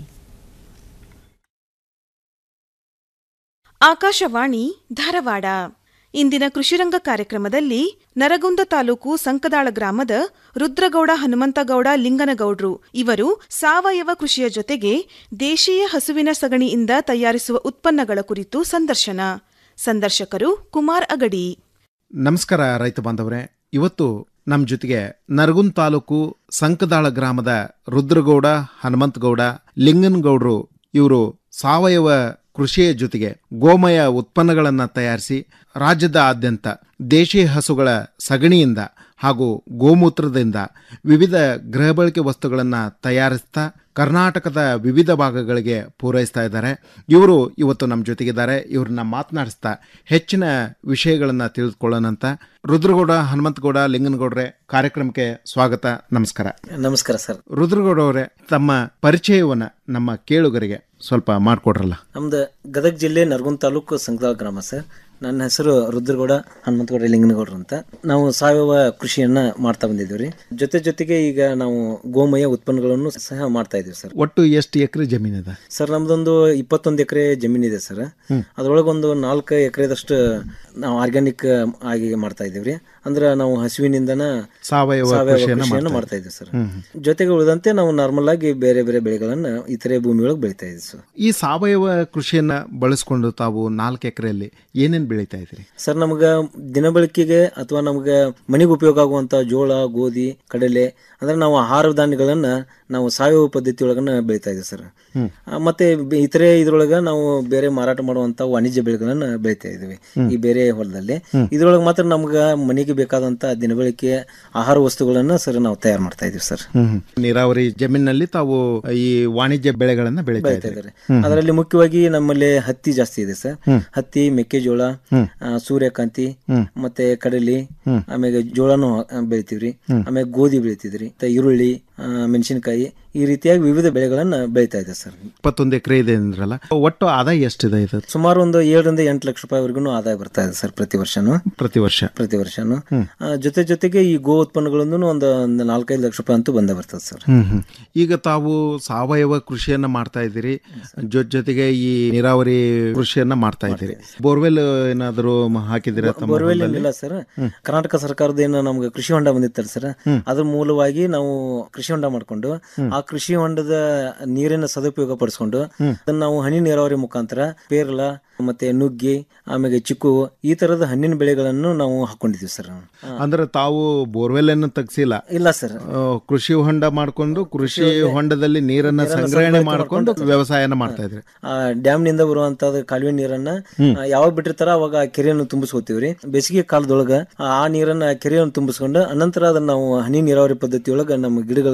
ಆಕಾಶವಾಣಿ ಧಾರವಾಡ ಇಂದಿನ ಕೃಷಿರಂಗ ಕಾರ್ಯಕ್ರಮದಲ್ಲಿ ನರಗುಂದ ತಾಲೂಕು ಸಂಕದಾಳ ಗ್ರಾಮದ ರುದ್ರಗೌಡ ಹನುಮಂತಗೌಡ ಲಿಂಗನಗೌಡ್ರು ಇವರು ಸಾವಯವ ಕೃಷಿಯ ಜೊತೆಗೆ ದೇಶೀಯ ಹಸುವಿನ ಸಗಣಿಯಿಂದ ತಯಾರಿಸುವ ಉತ್ಪನ್ನಗಳ ಕುರಿತು ಸಂದರ್ಶನ ಸಂದರ್ಶಕರು ಕುಮಾರ್ ಅಗಡಿ ನಮಸ್ಕಾರ ರೈತ ಬಾಂಧವರೇ ಇವತ್ತು ನಮ್ಮ ಜೊತೆಗೆ ನರಗುಂದ್ ತಾಲೂಕು ಸಂಕದಾಳ ಗ್ರಾಮದ ರುದ್ರಗೌಡ ಹನುಮಂತಗೌಡ ಲಿಂಗನಗೌಡರು ಇವರು ಸಾವಯವ ಕೃಷಿಯ ಜೊತೆಗೆ ಗೋಮಯ ಉತ್ಪನ್ನಗಳನ್ನು ತಯಾರಿಸಿ ರಾಜ್ಯದಾದ್ಯಂತ ದೇಶಿ ಹಸುಗಳ ಸಗಣಿಯಿಂದ ಹಾಗೂ ಗೋಮೂತ್ರದಿಂದ ವಿವಿಧ ಗೃಹ ಬಳಕೆ ವಸ್ತುಗಳನ್ನು ತಯಾರಿಸ್ತಾ ಕರ್ನಾಟಕದ ವಿವಿಧ ಭಾಗಗಳಿಗೆ ಪೂರೈಸ್ತಾ ಇದ್ದಾರೆ ಇವರು ಇವತ್ತು ನಮ್ಮ ಜೊತೆಗಿದ್ದಾರೆ ಇವ್ರನ್ನ ಮಾತನಾಡಿಸ್ತಾ ಹೆಚ್ಚಿನ ವಿಷಯಗಳನ್ನು ತಿಳಿದುಕೊಳ್ಳೋಣಂತ ರುದ್ರಗೌಡ ಹನುಮಂತಗೌಡ ಲಿಂಗನಗೌಡ್ರೆ ಕಾರ್ಯಕ್ರಮಕ್ಕೆ ಸ್ವಾಗತ ನಮಸ್ಕಾರ ನಮಸ್ಕಾರ ಸರ್ ರುದ್ರಗೌಡ ಅವರೇ ತಮ್ಮ ಪರಿಚಯವನ್ನ ನಮ್ಮ ಕೇಳುಗರಿಗೆ ಸ್ವಲ್ಪ ಮಾಡಿಕೊಡ್ರಲ್ಲ ನಮ್ದು ಗದಗ ಜಿಲ್ಲೆ ನರಗುಂದ ತಾಲೂಕು ಸಂಗದಾಳ ಗ್ರಾಮ ಸರ್ ನನ್ನ ಹೆಸರು ರುದ್ರಗೌಡ ಹನುಮಂತಗೌಡ ಲಿಂಗನಗೌಡ್ರು ಅಂತ ನಾವು ಸಾವಯವ ಕೃಷಿಯನ್ನ ಮಾಡ್ತಾ ಬಂದಿದ್ದೀವಿ ರೀ ಜೊತೆ ಜೊತೆಗೆ ಈಗ ನಾವು ಗೋಮಯ ಉತ್ಪನ್ನಗಳನ್ನು ಸಹ ಮಾಡ್ತಾ ಇದೀವಿ ಸರ್ ಒಟ್ಟು ಎಷ್ಟು ಎಕರೆ ಜಮೀನಿದೆ ಸರ್ ನಮ್ದೊಂದು ಇಪ್ಪತ್ತೊಂದು ಎಕರೆ ಜಮೀನಿದೆ ಸರ್ ಅದ್ರೊಳಗೆ ಒಂದು ನಾಲ್ಕು ಎಕರೆದಷ್ಟು ನಾವು ಆರ್ಗ್ಯಾನಿಕ್ ಆಗಿ ಮಾಡ್ತಾ ಇದೀವಿ ರೀ ಅಂದ್ರೆ ನಾವು ಹಸುವಿನಿಂದನ ಸಾವಯವ ಕೃಷಿಯನ್ನ ಮಾಡ್ತಾ ಮಾಡ್ತಾ ಇದ್ದೀವಿ ಸರ್ ಜೊತೆಗೆ ಉಳಿದಂತೆ ನಾವು ನಾರ್ಮಲ್ ಆಗಿ ಬೇರೆ ಬೇರೆ ಬೆಳೆಗಳನ್ನ ಇತರೆ ಭೂಮಿ ಒಳಗೆ ಬೆಳಿತಾ ಇದ್ದೀವಿ ಸರ್ ಈ ಸಾವಯವ ಕೃಷಿಯನ್ನ ಬಳಸ್ಕೊಂಡು ತಾವು ನಾಲ್ಕು ಎಕರೆಯಲ್ಲಿ ಏನೇನ್ ಬೆಳೀತಾ ಇದ್ರಿ ಸರ್ ನಮ್ಗ ದಿನಬಳಕೆಗೆ ಅಥವಾ ನಮ್ಗೆ ಮನೆಗೆ ಉಪಯೋಗ ಆಗುವಂತ ಜೋಳ ಗೋಧಿ ಕಡಲೆ ಅಂದ್ರೆ ನಾವು ಆಹಾರ ಧಾನ್ಯಗಳನ್ನ ನಾವು ಸಾವಯವ ಪದ್ಧತಿ ಒಳಗನ ಬೆಳಿತಾ ಇದ್ದೀವಿ ಸರ್ ಹ್ಮ್. ಆ, ಮತ್ತೆ ಬೆ- ಇತರೆ ಇದ್ರೊಳಗ ನಾವು ಬೇರೆ ಮಾರಾಟ ಮಾಡುವಂತ ವಾಣಿಜ್ಯ ಬೆಳೆಗಳನ್ನ ಬೆಳಿತಾ ಇದೀವಿ ಹ್ಮ್. ಈ ಬೇರೆ ಹೊಲದಲ್ಲಿ ಹ್ಮ್. ಇದ್ರೊಳಗೆ ಮಾತ್ರ ನಮ್ಗ ಮನೆಗೆ ಬೇಕಾದಂತ ದಿನಬಳಕೆ ಆಹಾರ ವಸ್ತುಗಳನ್ನ ಸರ್ ನಾವು ತಯಾರು ಮಾಡ್ತಾ ಇದೀವಿ ಸರ್ ಹ್ಮ್ ನೀರಾವರಿ ಜಮೀನಿನಲ್ಲಿ ತಾವು ಈ ವಾಣಿಜ್ಯ ಬೆಳೆಗಳನ್ನ ಬೆಳೀತಾ ಬೆಳಿತಾ ಇದ್ದೀರಿ ಇದ್ದಾರೆ ಹ್ಮ್. ಅದರಲ್ಲಿ ಮುಖ್ಯವಾಗಿ ನಮ್ಮಲ್ಲಿ ಹತ್ತಿ ಜಾಸ್ತಿ ಇದೆ ಸರ್ ಹ್ಮ್. ಹತ್ತಿ ಮೆಕ್ಕೆಜೋಳ ಹ್ಮ್. ಆ, ಸೂರ್ಯಕಾಂತಿ ಹ್ಮ್. ಮತ್ತೆ ಕಡಲಿ ಹ್ಮ್. ಆಮೇಲೆ ಜೋಳನು ಆ, ಬೆಳಿತೀವ್ರಿ ಹ್ಮ್. ಆಮೇಲೆ ಗೋಧಿ ಬೆಳಿತಿದ್ರಿ ಮತ್ತೆ ಈರುಳ್ಳಿ ಆ, ಮೆಣಸಿನಕಾಯಿ ಈ ರೀತಿಯಾಗಿ ವಿವಿಧ ಬೆಳೆಗಳನ್ನ ಬೆಳಿತಾ ಇದೆ ಸರ್ ಇಪ್ಪತ್ತೊಂದು ಎಕರೆ ಇದೆ ಅಂದ್ರಲ್ಲ ಒಟ್ಟು ಆದಾಯ ಎಷ್ಟಿದೆ ಇದು ಸುಮಾರು ಒಂದು ಏಳರಿಂದ ಎಂಟು ಲಕ್ಷ ರೂಪಾಯಿವರೆಗೂ ಆದಾಯ ಬರ್ತಾ ಇದೆ ಸರ್ ಪ್ರತಿ ವರ್ಷನೂ ಪ್ರತಿ ವರ್ಷ ಪ್ರತಿ ವರ್ಷನೂ ಹ್ಮ್. ಆ, ಜೊತೆ ಜೊತೆಗೆ ಈ ಗೋ ಉತ್ಪನ್ನಗಳನ್ನು ಒಂದು ಒಂದು ನಾಲ್ಕೈದು ಲಕ್ಷ ರೂಪಾಯಿ ಅಂತೂ ಬಂದೇ ಬರ್ತದೆ ಸರ್ ಹ್ಮ್ ಹ್ಮ್ ಈಗ ತಾವು ಸಾವಯವ ಕೃಷಿಯನ್ನ ಮಾಡ್ತಾ ಇದ್ದೀರಿ ಜೊತೆ ಜೊತೆಗೆ ಈ ನೀರಾವರಿ ಕೃಷಿಯನ್ನ ಮಾಡ್ತಾ ಇದ್ದೀರಿ ಬೋರ್ವೆಲ್ ಏನಾದರೂ ಹಾಕಿದ್ದೀರಾ ತಮ್ಮ ಬೋರ್ವೆಲ್ ಹೊಲದಲ್ಲಿ? ಏನಿಲ್ಲ ಸರ್ ಕರ್ನಾಟಕ ಸರ್ಕಾರದ ಏನು ನಮ್ಗೆ ಕೃಷಿ ಹೊಂಡ ಬಂದಿತ್ತಲ್ಲ ಸರ್ ಹ್ಮ್. ಅದ್ರ ಮೂಲವಾಗಿ ನಾವು ಕೃಷಿ ಹೊಂಡ ಮಾಡ್ಕೊಂಡು ಹ್ಮ್. ಆ ಕೃಷಿ ಹೊಂಡದ ನೀರಿನ ಸದುಪಯೋಗ ಪಡಿಸ್ಕೊಂಡು ಹ್ಮ್. ಅದನ್ನ ನಾವು ಹನಿ ನೀರಾವರಿ ಮುಖಾಂತರ ಪೇರ್ಲ ಮತ್ತೆ ನುಗ್ಗಿ ಆಮೇಲೆ ಚಿಕ್ಕು ಈ ತರದ ಹಣ್ಣಿನ ಬೆಳೆಗಳನ್ನು ನಾವು ಹಾಕೊಂಡಿದೀವಿ ಸರ್ ಅಂದ್ರೆ ತಾವು ಬೋರ್ವೆಲ್ ಅನ್ನು ತೆಗ್ಸಿಲ್ಲ ಇಲ್ಲ ಸರ್ ಆ, ಕೃಷಿ ಹೊಂಡ ಮಾಡ್ಕೊಂಡು ಕೃಷಿ ಕೃಷಿ ಹೊಂಡದಲ್ಲಿ ನೀರನ್ನ ನೀರನ್ನ ಸಂಗ್ರಹಣೆ ಸಂಗ್ರಹಿತ ಮಾಡ್ಕೊಂಡು ಮಾಡ್ಕೊಂಡು ವ್ಯವಸಾಯನ ಮಾಡ್ತಾ ಇದ್ರಿ ಆ ಡ್ಯಾಮ್ ನಿಂದ ಬರುವಂತದ ಕಾಲುವೆ ನೀರನ್ನ ಹ್ಮ್. ಆ, ಯಾವಾಗ ಬಿಟ್ಟಿರ್ತಾರ ಅವಾಗ ಆ ಕೆರೆಯನ್ನು ತುಂಬಿಸ್ಕೋತೀವ್ರಿ ಬೇಸಿಗೆ ಕಾಲದೊಳಗ ಆ ನೀರನ್ನ ಆ ಕೆರೆಯನ್ನು ತುಂಬಿಸ್ಕೊಂಡು ಅನಂತರ ಅದನ್ನ ನಾವು ಹನಿ ನೀರಾವರಿ ಪದ್ಧತಿ ಒಳಗ ನಮ್ಮ ಗಿಡಗಳಿಗೆ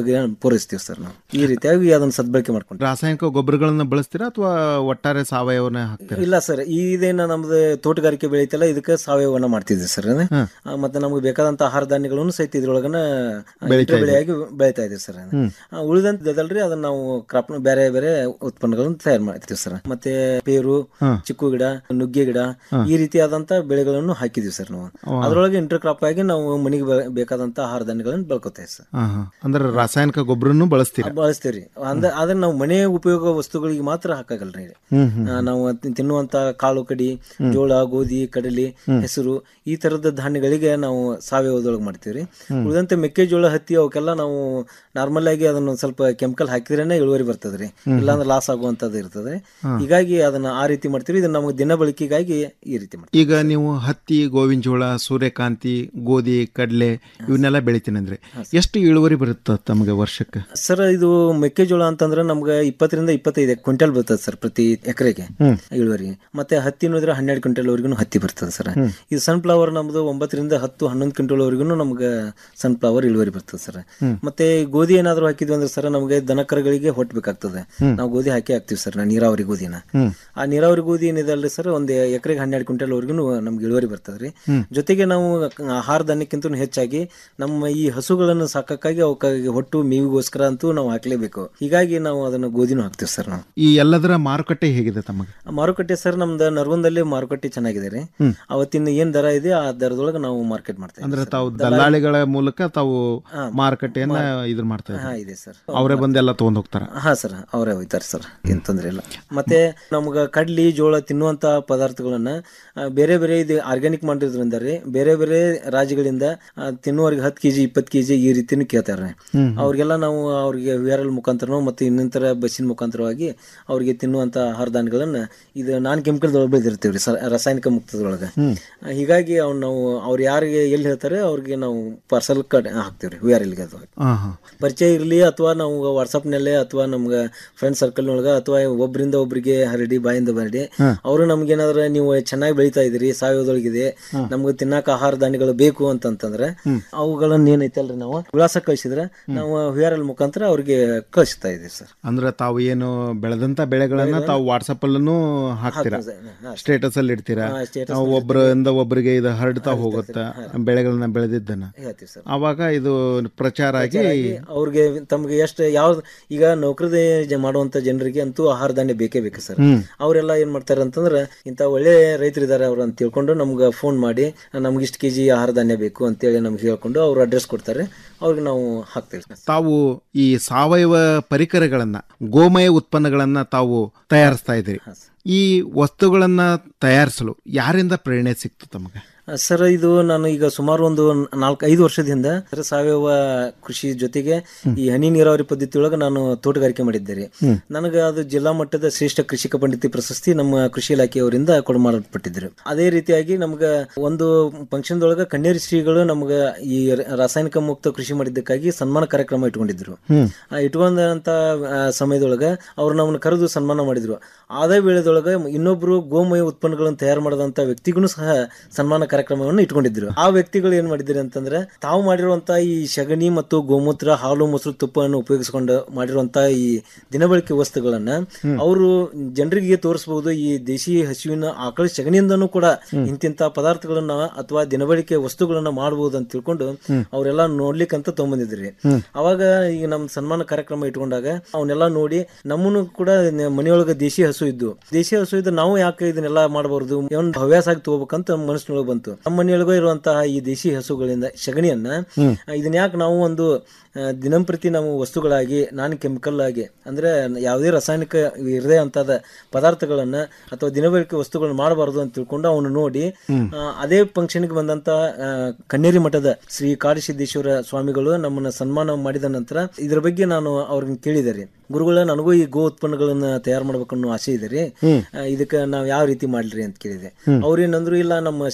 ಅವ್ರಿಗೆ ಪೂರೈಸ್ತೀವಿ ಸರ್ ನಾವು ಈ ರೀತಿಯಾಗಿ ಅದನ್ನ ಸದ್ಬಳಕೆ ಮಾಡ್ಕೊಂಡು ರಾಸಾಯನಿಕ ಗೊಬ್ಬರಗಳನ್ನ ಬಳಸ್ತೀರಾ ಅಥವಾ ಒಟ್ಟಾರೆ ಸಾವಯವನೇ ಹಾಕ್ತೀರಾ ಇಲ್ಲ ಸರ್ ಇದೇನ ನಮ್ದು ತೋಟಗಾರಿಕೆ ಬೆಳೆಯುತ್ತಲ್ಲ ಇದಕ್ಕೆ ಸಾವಯವನ್ನ ಮಾಡ್ತಿದ್ವಿ ಸರ್ ಆ, ಮತ್ತೆ ನಮ್ಗೆ ಬೇಕಾದಂತ ಆಹಾರ ಧಾನ್ಯಗಳನ್ನು ಸಹಿತ ಇದ್ರೊಳಗನ ಬೆಳಿತಾ ಇಂಟರ್ ಬೆಳೆಯಾಗಿ ಬೆಳಿತಾ ಇದೀವಿ ಸರ್ ಹ್ಮ್. ಉಳಿದಂತದಲ್ರಿ ಅದನ್ನ ನಾವು ಕ್ರಾಪ್ ಬೇರೆ ಬೇರೆ ಉತ್ಪನ್ನಗಳನ್ನು ತಯಾರು ಮಾಡ್ತೀವಿ ಸರ್ ಮತ್ತೆ ಪೇರು ಹಾ. ಚಿಕ್ಕು ಗಿಡ ನುಗ್ಗೆ ಗಿಡ ಹಾ. ಈ ರೀತಿಯಾದಂತ ಬೆಳೆಗಳನ್ನು ಹಾಕಿದೀವಿ ಸರ್ ನಾವು ವಾ. ಅದ್ರೊಳಗೆ ಇಂಟರ್ ಕ್ರಾಪ್ ಆಗಿ ನಾವು ಮನೆಗೆ ಬೆ- ಬೇಕಾದಂತ ಆಹಾರ ಧಾನ್ಯಗಳನ್ನು ಬೆಳ್ಕೊತೇವೆ ಸರ್ ಹಾ, ಹಾ. ಅಂದ್ರೆ ರಾಸಾಯನಿಕ ಗೊಬ್ಬರನ್ನು ಬಳಸ್ತೀರಾ ಬಳಸ್ತೀವ್ರಿ ಅಂದ್ರ ಆದ್ರೆ ನಾವು ಮನೆ ಉಪಯೋಗ ವಸ್ತುಗಳಿಗೆ ಮಾತ್ರ ಹಾಕಾಗಲ್ರಿ ಹ್ಮ್, ಹ್ಮ್. ಆ, ನಾವು ತಿ- ತಿನ್ನುವಂತ ಕಾಳು ಕಡಿ ಹ್ಮ್. ಜೋಳ ಗೋಧಿ ಕಡಲೆ ಹ್ಮ್. ಹೆಸರು ಈ ತರದ ಧಾನ್ಯಗಳಿಗೆ ನಾವು ಸಾವಯವದೊಳಗೆ ಮಾಡ್ತೀವ್ರಿ ಹ್ಮ್. ಉಳಿದಂತೆ ಮೆಕ್ಕೆಜೋಳ ಹತ್ತಿ ಅವಕ್ಕೆಲ್ಲ ನಾವು ನಾರ್ಮಲ್ ಆಗಿ ಅದನ್ನ ಒಂದ್ ಸ್ವಲ್ಪ ಕೆಮಿಕಲ್ ಹಾಕಿದ್ರೇನೆ ಇಳುವರಿ ಬರ್ತದ್ರಿ ಹ್ಮ್. ಇಲ್ಲಾಂದ್ರೆ ಲಾಸ್ ಆಗುವಂತದ್ದು ಇರ್ತದೆ ಹಾ. ಹೀಗಾಗಿ ಅದನ್ನ ಆ ರೀತಿ ಮಾಡ್ತೀವಿ ಇದು ನಮಗೆ ದಿನ ಬಳಕೆಗಾಗಿ ಈ ರೀತಿ ಮಾಡ್ತೀವಿ ಈಗ ನೀವು ಹತ್ತಿ ಗೋವಿನ ಜೋಳ ಸೂರ್ಯಕಾಂತಿ ಗೋಧಿ ಕಡಲೆ ಇವನ್ನೆಲ್ಲ ಬೆಳಿತೀನಿ ಅಂದ್ರೆ ಎಷ್ಟು ಇಳುವರಿ ಬರುತ್ತೆ ತಮಗೆ ವರ್ಷಕ್ಕೆ ಸರ್ ಇದು ಮೆಕ್ಕೆಜೋಳ ಅಂತಂದ್ರೆ ನಮ್ಗೆ ಇಪ್ಪತ್ತರಿಂದ ಇಪ್ಪತ್ತೈದು ಕ್ವಿಂಟಲ್ ಬರ್ತದೆ ಸರ್ ಪ್ರತಿ ಎಕರೆಗೆ ಹ್ಮ್. ಇಳುವರಿ ಮತ್ತೆ ಹತ್ತಿ ನೋಡಿದ್ರೆ ಹನ್ನೆರಡು ಕ್ವಿಂಟಲ್ ವರೆಗೂ ಹತ್ತಿ ಬರ್ತದೆ ಸರ್ ಹ್ಮ್. ಇದು ಸನ್ಫ್ಲವರ್ ನಮ್ದು ಒಂಬತ್ತರಿಂದ ಹತ್ತು ಹನ್ನೊಂದು ಕ್ವಿಂಟಲ್ ವರೆಗೂ ನಮ್ಗೆ ಸನ್ಫ್ಲವರ್ ಇಳುವರಿ ಬರ್ತದೆ ಸರ್ ಹ್ಮ್. ಮತ್ತೆ ಗೋಧಿ ಏನಾದ್ರು ಹಾಕಿದ್ವಿ ಅಂದ್ರೆ ಸರ್ ನಮಗೆ ದನಕರಗಳಿಗೆ ಹೊಟ್ಬೇಕಾಗ್ತದೆ ಹ್ಮ್. ನಾವು ಗೋಧಿ ಹಾಕಿ ಹಾಕ್ತಿವಿ ಸರ್ ನೀರಾವರಿ ಗೋಧಿನ ಹ್ಮ್. ಆ ನೀರಾವರಿ ಗೋಧಿ ಏನಿದೆ ಅಲ್ರಿ ಸರ್ ಒಂದು ಎಕರೆಗೆ ಹನ್ನೆರಡು ಕ್ವಿಂಟಲ್ ವರೆಗೂ ನಮ್ಗೆ ಇಳುವರಿ ಬರ್ತದೆ ರೀ ಹ್ಮ್. ಜೊತೆಗೆ ನಾವು ಆಹಾರ ಧಾನ್ಯಕ್ಕಿಂತ ಹೆಚ್ಚಾಗಿ ನಮ್ಮ ಈ ಹಸುಗಳನ್ನು ಸಾಕಕ್ಕಾಗಿ ಅವಕ್ಕಾಗಿ ಹೊಟ್ಟು ಮೇವಿಗೋಸ್ಕರ ಅಂತೂ ನಾವು ಹಾಕ್ಲೇಬೇಕು ಹೀಗಾಗಿ ನಾವು ಅದನ್ನ ಗೋಧಿನೂ ಹಾಕ್ತೀವಿ ಸರ್ ನಾವು ಈ ಎಲ್ಲದರ ಮಾರುಕಟ್ಟೆ ಹೇಗಿದೆ ತಮಗೆ ಆ ಮಾರುಕಟ್ಟೆ ಸರ್ ನಮ್ದು ನರಗುಂದಲ್ಲಿ ಮಾರುಕಟ್ಟೆ ಚೆನ್ನಾಗಿದೆ ರೀ ಹ್ಮ್. ಅವತ್ತಿನ ಏನ್ ದರ ಇದೆ ಆ ದರದೊಳಗೆ ನಾವು ಮಾರ್ಕೆಟ್ ಮಾಡ್ತೇವೆ ಅಂದ್ರೆ ತಾವು ದಲ್ಲಾಳಿಗಳ ಮೂಲಕ ತಾವು ಹಾ. ಮಾರುಕಟ್ಟೆಯನ್ನ ಮಾರ್- ಇದ್ರ ಮಾಡ್ತಾ ಹಾ, ಇದ್ದೀರಿ. ಇದೆ ಸರ್ ಅವರೇ ಬಂದೆಲ್ಲ ತಗೊಂಡ್ ಹೋಗ್ತಾರ ಹಾ ಸರ್ ಅವರೇ ಒಯ್ತಾರೆ ಸರ್ ಏನ್ ತೊಂದ್ರೆ ಇಲ್ಲ ಮತ್ತೆ ನಮ್ಗ ಕಡ್ಲಿ ಜೋಳ ತಿನ್ನುವಂತ ಪದಾರ್ಥಗಳನ್ನ ಆ, ಬೇರೆ ಬೇರೆ ಇದು ಆರ್ಗ್ಯಾನಿಕ್ ಮಾಡಿದ್ರಿಂದ ರೀ ಬೇರೆ ಬೇರೆ ರಾಜ್ಯಗಳಿಂದ ಆ, ತಿನ್ನುವರಿಗೆ ಹತ್ತು ಕೆಜಿ ಇಪ್ಪತ್ತು ಕೆಜಿ ಈ ರೀತಿನೂ ಕೇಳ್ತಾರೆ ಹ್ಮ್. ಅವ್ರಿಗೆಲ್ಲ ನಾವು ಅವ್ರಿಗೆ ವಿ ಆರ್ ಎಲ್ ಮುಖಾಂತರನೋ ಮತ್ತು ಇನ್ನಿತರ ಬಸ್ಸಿನ ಮುಖಾಂತರವಾಗಿ ಅವ್ರಿಗೆ ತಿನ್ನುವಂತ ಆಹಾರ ಧಾನ್ಯಗಳನ್ನ ಇದು ನಾನ್ ಕೆಮಿಕಲ್ ಬೆಳೆದಿರ್ತೀವಿ ರೀ ರಾಸಾಯನಿಕ ಮುಕ್ತದೊಳಗೆ ಹ್ಮ್. ಆ, ಹೀಗಾಗಿ ಅವ್ನು ನಾವು ಅವ್ರು ಯಾರಿಗೆ ಎಲ್ಲಿ ಹೇಳ್ತಾರೆ ಅವ್ರಿಗೆ ನಾವು ಪಾರ್ಸಲ್ ಕಟ್ ಹಾಕ್ತೀವಿ ರೀ ವಿ ಆರ್ ಎಲ್ಗೆ ಅದು ಹಾ ಹಾ ಪರಿಚಯ ಇರಲಿ ಅಥವಾ ನಾವು ವಾಟ್ಸಪ್ನಲ್ಲೇ ಅಥವಾ ನಮ್ಗೆ ಫ್ರೆಂಡ್ ಸರ್ಕಲ್ನೊಳಗೆ ಅಥವಾ ಒಬ್ಬರಿಂದ ಒಬ್ಬರಿಗೆ ಹರಡಿ ಬಾಯಿಂದ ಬರಡಿ ಹಾ. ಅವರು ನಮ್ಗೆ ಏನಾದ್ರು ನೀವು ಚೆನ್ನಾಗಿ ಬೆಳಿತಾ ಇದ್ದೀರಿ ಸಾವಯವದೊಳಗಿದೆ ಹಾ. ನಮ್ಗೆ ತಿನ್ನಾಕ ಆಹಾರ ಧಾನ್ಯಗಳು ಬೇಕು ಅಂತಂತಂದ್ರೆ ಹ್ಮ್. ಅವುಗಳನ್ನ ಏನೈತಲ್ರಿ ನಾವು ವಿಳಾಸ ಕಳಿಸಿದ್ರೆ ನಾವು ವಿ ಆರ್ ಎಲ್ ಮುಖಾಂತರ ಅವ್ರಿಗೆ ಕಳಿಸ್ತಾ ಇದೀವಿ ಸರ್ ಅಂದ್ರೆ ತಾವು ಏನು ಬೆಳೆದಂತ ಬೆಳೆಗಳನ್ನ ತಾವು ವಾಟ್ಸಪ್ ಅಲ್ಲೂ ಹಾಕ್ತೀರಾ ಹಾಕ್ತೀವಿ, ಹಾ. ಸ್ಟೇಟಸ್ ಅಲ್ಲಿ ಇಡ್ತೀರಾ ಹಾ, status ನಾವು ಒಬ್ಬರಿಂದ ಒಬ್ಬರಿಗೆ ಇದು ಹರಡ್ತಾ ಹೋಗುತ್ತಾ ಬೆಳೆಗಳನ್ನ ಬೆಳೆದಿದ್ದನ್ನ ಹೇಳ್ತೀವಿ ಸರ್ ಅವಾಗ ಇದು ಪ್ರಚಾರ ಆಗಿ ಅವ್ರಿಗೆ ತಮ್ಗೆ ಎಷ್ಟು ಯಾವ್ದು ಈಗ ನೌಕರದೇ ಜ- ಮಾಡುವಂತ ಜನರಿಗೆ ಅಂತೂ ಆಹಾರ ಧಾನ್ಯ ಬೇಕೇ ಬೇಕು ಸರ್ ಹ್ಮ್. ಅವರೆಲ್ಲ ಏನ್ ಮಾಡ್ತಾರೆ ಅಂತಂದ್ರೆ ಇಂಥ ಒಳ್ಳೆ ರೈತರಿದ್ದಾರೆ ಅವ್ರು ಅಂತ ತಿಳ್ಕೊಂಡು ನಮ್ಗೆ ಫೋನ್ ಮಾಡಿ ನಮ್ಗೆ ಇಷ್ಟು ಕೆಜಿ ಆಹಾರ ಧಾನ್ಯ ಬೇಕು ಅಂತೇಳಿ ನಮ್ಗೆ ಹೇಳ್ಕೊಂಡು ಅವ್ರು ಅಡ್ರೆಸ್ ಕೊಡ್ತಾರೆ ಅವ್ರಿಗೆ ನಾವು ಹಾಕ್ತೇವೆ ತಾವು ಈ ಸಾವಯವ ಪರಿಕರಗಳನ್ನ ಗೋಮಯ ಉತ್ಪನ್ನಗಳನ್ನ ತಾವು ತಯಾರಿಸ್ತಾ ಇದ್ದೀರಿ ಈ ವಸ್ತುಗಳನ್ನ ತಯಾರಿಸಲು ಯಾರಿಂದ ಪ್ರೇರಣೆ ಸಿಕ್ತು ತಮಗೆ ಸರ್ ಇದು ನಾನು ಈಗ ಸುಮಾರು ಒಂದು ನಾಲ್ಕು ಐದು ವರ್ಷದಿಂದ ಸರ್ ಸಾವಯವ ಕೃಷಿ ಜೊತೆಗೆ ಈ ಹನಿ ನೀರಾವರಿ ಪದ್ಧತಿ ಒಳಗೆ ನಾನು ತೋಟಗಾರಿಕೆ ಮಾಡಿದ್ದೆ ರೀ ಹ್ಮ್. ನನಗೆ ಅದು ಜಿಲ್ಲಾ ಮಟ್ಟದ ಶ್ರೇಷ್ಠ ಕೃಷಿಕ ಪಂಡಿತಿ ಪ್ರಶಸ್ತಿ ನಮ್ಮ ಕೃಷಿ ಇಲಾಖೆಯವರಿಂದ ಕೊಡು ಮಾಡಲ್ಪಟ್ಟಿದ್ರು ಅದೇ ರೀತಿಯಾಗಿ ನಮ್ಗೆ ಒಂದು ಫಂಕ್ಷನ್ದೊಳಗೆ ಕಣ್ಣೇರಿ ಶ್ರೀಗಳು ನಮ್ಗೆ ಈ ರಾಸಾಯನಿಕ ಮುಕ್ತ ಕೃಷಿ ಮಾಡಿದ್ದಕ್ಕಾಗಿ ಸನ್ಮಾನ ಕಾರ್ಯಕ್ರಮ ಇಟ್ಕೊಂಡಿದ್ರು ಹ್ಮ್. ಆ ಇಟ್ಕೊಂಡಂತ ಆ, ಸಮಯದೊಳಗೆ ಅವ್ರು ನಮ್ಮನ್ನ ಕರೆದು ಸನ್ಮಾನ ಮಾಡಿದ್ರು ಆದೇ ವೇಳೆದೊಳಗೆ ಇನ್ನೊಬ್ರು ಗೋಮಯ ಉತ್ಪನ್ನಗಳನ್ನು ತಯಾರು ಮಾಡಿದಂತ ವ್ಯಕ್ತಿಗೂ ಸಹ ಸನ್ಮಾನ ಕಾರ್ಯಕ್ರಮವನ್ನು ಇಟ್ಕೊಂಡಿದ್ರು ಆ ವ್ಯಕ್ತಿಗಳು ಏನ್ ಮಾಡಿದ್ರು ಅಂತಂದ್ರೆ ತಾವು ಮಾಡಿರುವಂತ ಈ ಸಗಣಿ ಮತ್ತು ಗೋಮೂತ್ರ ಹಾಲು ಮೊಸರು ತುಪ್ಪವನ್ನು ಉಪಯೋಗಿಸಿಕೊಂಡು ಮಾಡಿರುವಂತ ಈ ದಿನಬಳಕೆ ವಸ್ತುಗಳನ್ನ ಅವರು ಜನರಿಗೆ ತೋರಿಸಬಹುದು ಈ ದೇಶಿ ಹಸುವಿನ ಆಕಳ ಸಗಣಿಯಿಂದನೂ ಕೂಡ ಇಂತಿಂತ ಪದಾರ್ಥಗಳನ್ನ ಅಥವಾ ದಿನಬಳಕೆ ವಸ್ತುಗಳನ್ನ ಮಾಡಬಹುದು ಅಂತ ತಿಳ್ಕೊಂಡು ಅವರೆಲ್ಲ ನೋಡ್ಲಿಕ್ಕಂತ ತಗೊಂಬಂದಿದ್ರಿ ಹ್ಮ್. ಅವಾಗ ಈಗ ನಮ್ ಸನ್ಮಾನ ಕಾರ್ಯಕ್ರಮ ಇಟ್ಕೊಂಡಾಗ ಅವನ್ನೆಲ್ಲ ನೋಡಿ ನಮ್ಮನ್ನು ಕೂಡ ನ- ಮನೆಯೊಳಗೆ ದೇಶಿ ಹಸು ಇದ್ದು ದೇಶಿ ಹಸು ಇದ್ದು ನಾವು ಯಾಕೆ ಇದನ್ನೆಲ್ಲ ಮಾಡಬಾರ್ದು ಒಂದು ಹವ್ಯಾಸ ಆಗಿ ತಗೋಬೇಕಂತ ಮನಸ್ಸಿನೊಳಗೆ ಬಂತು ನಮ್ಮ ಮನೆಯೊಳಗೆ ಇರುವಂತಹ ಈ ದೇಶಿ ಹಸುಗಳಿಂದ ಸಗಣಿಯನ್ನ ಹ್ಮ್. ಆ, ಇದನ್ನ ಯಾಕೆ ನಾವು ಒಂದು ಆ, ದಿನಂಪ್ರತಿ ನಾವು ವಸ್ತುಗಳಾಗಿ ನಾನ್ ಕೆಮಿಕಲ್ ಆಗಿ ಅಂದ್ರೆ ಯಾವುದೇ ರಾಸಾಯನಿಕ ಇರದೇ ಅಂತದ ಪದಾರ್ಥಗಳನ್ನ ಅಥವಾ ದಿನಬಳಕೆ ವಸ್ತುಗಳನ್ನ ಮಾಡಬಾರದು ಅಂತ ತಿಳ್ಕೊಂಡು ಅವನು ನೋಡಿ ಹ್ಮ್. ಆ, ಅದೇ ಫಂಕ್ಷನ್ಗೆ ಬಂದಂತ ಆ, ಕಣ್ಣೇರಿ ಮಠದ ಶ್ರೀ ಕಾಡಿಸಿದ್ದೇಶ್ವರ ಸ್ವಾಮಿಗಳು ನಮ್ಮನ್ನ ಸನ್ಮಾನ ಮಾಡಿದ ನಂತರ ಇದ್ರ ಬಗ್ಗೆ ನಾನು ಅವ್ರನ್ನ ಕೇಳಿದೆ ರೀ ಗುರುಗಳ ನನಗೂ ಈ ಗೋ ಉತ್ಪನ್ನಗಳನ್ನ ತಯಾರು ಮಾಡ್ಬೇಕನ್ನೋ ಆಸೆ ಇದೆ ರೀ ಹ್ಮ್. ಆ, ಇದಕ್ಕೆ ನಾವು ಯಾವ ರೀತಿ ಮಾಡ್ಲಿ ಅಂತ ಕೇಳಿದೆ ಹ್ಮ್. ಅವ್ರೇನಂದ್ರು ಇಲ್ಲ ನಮ್ಮ ಶ್ರೀಮಠಕ್ಕೆ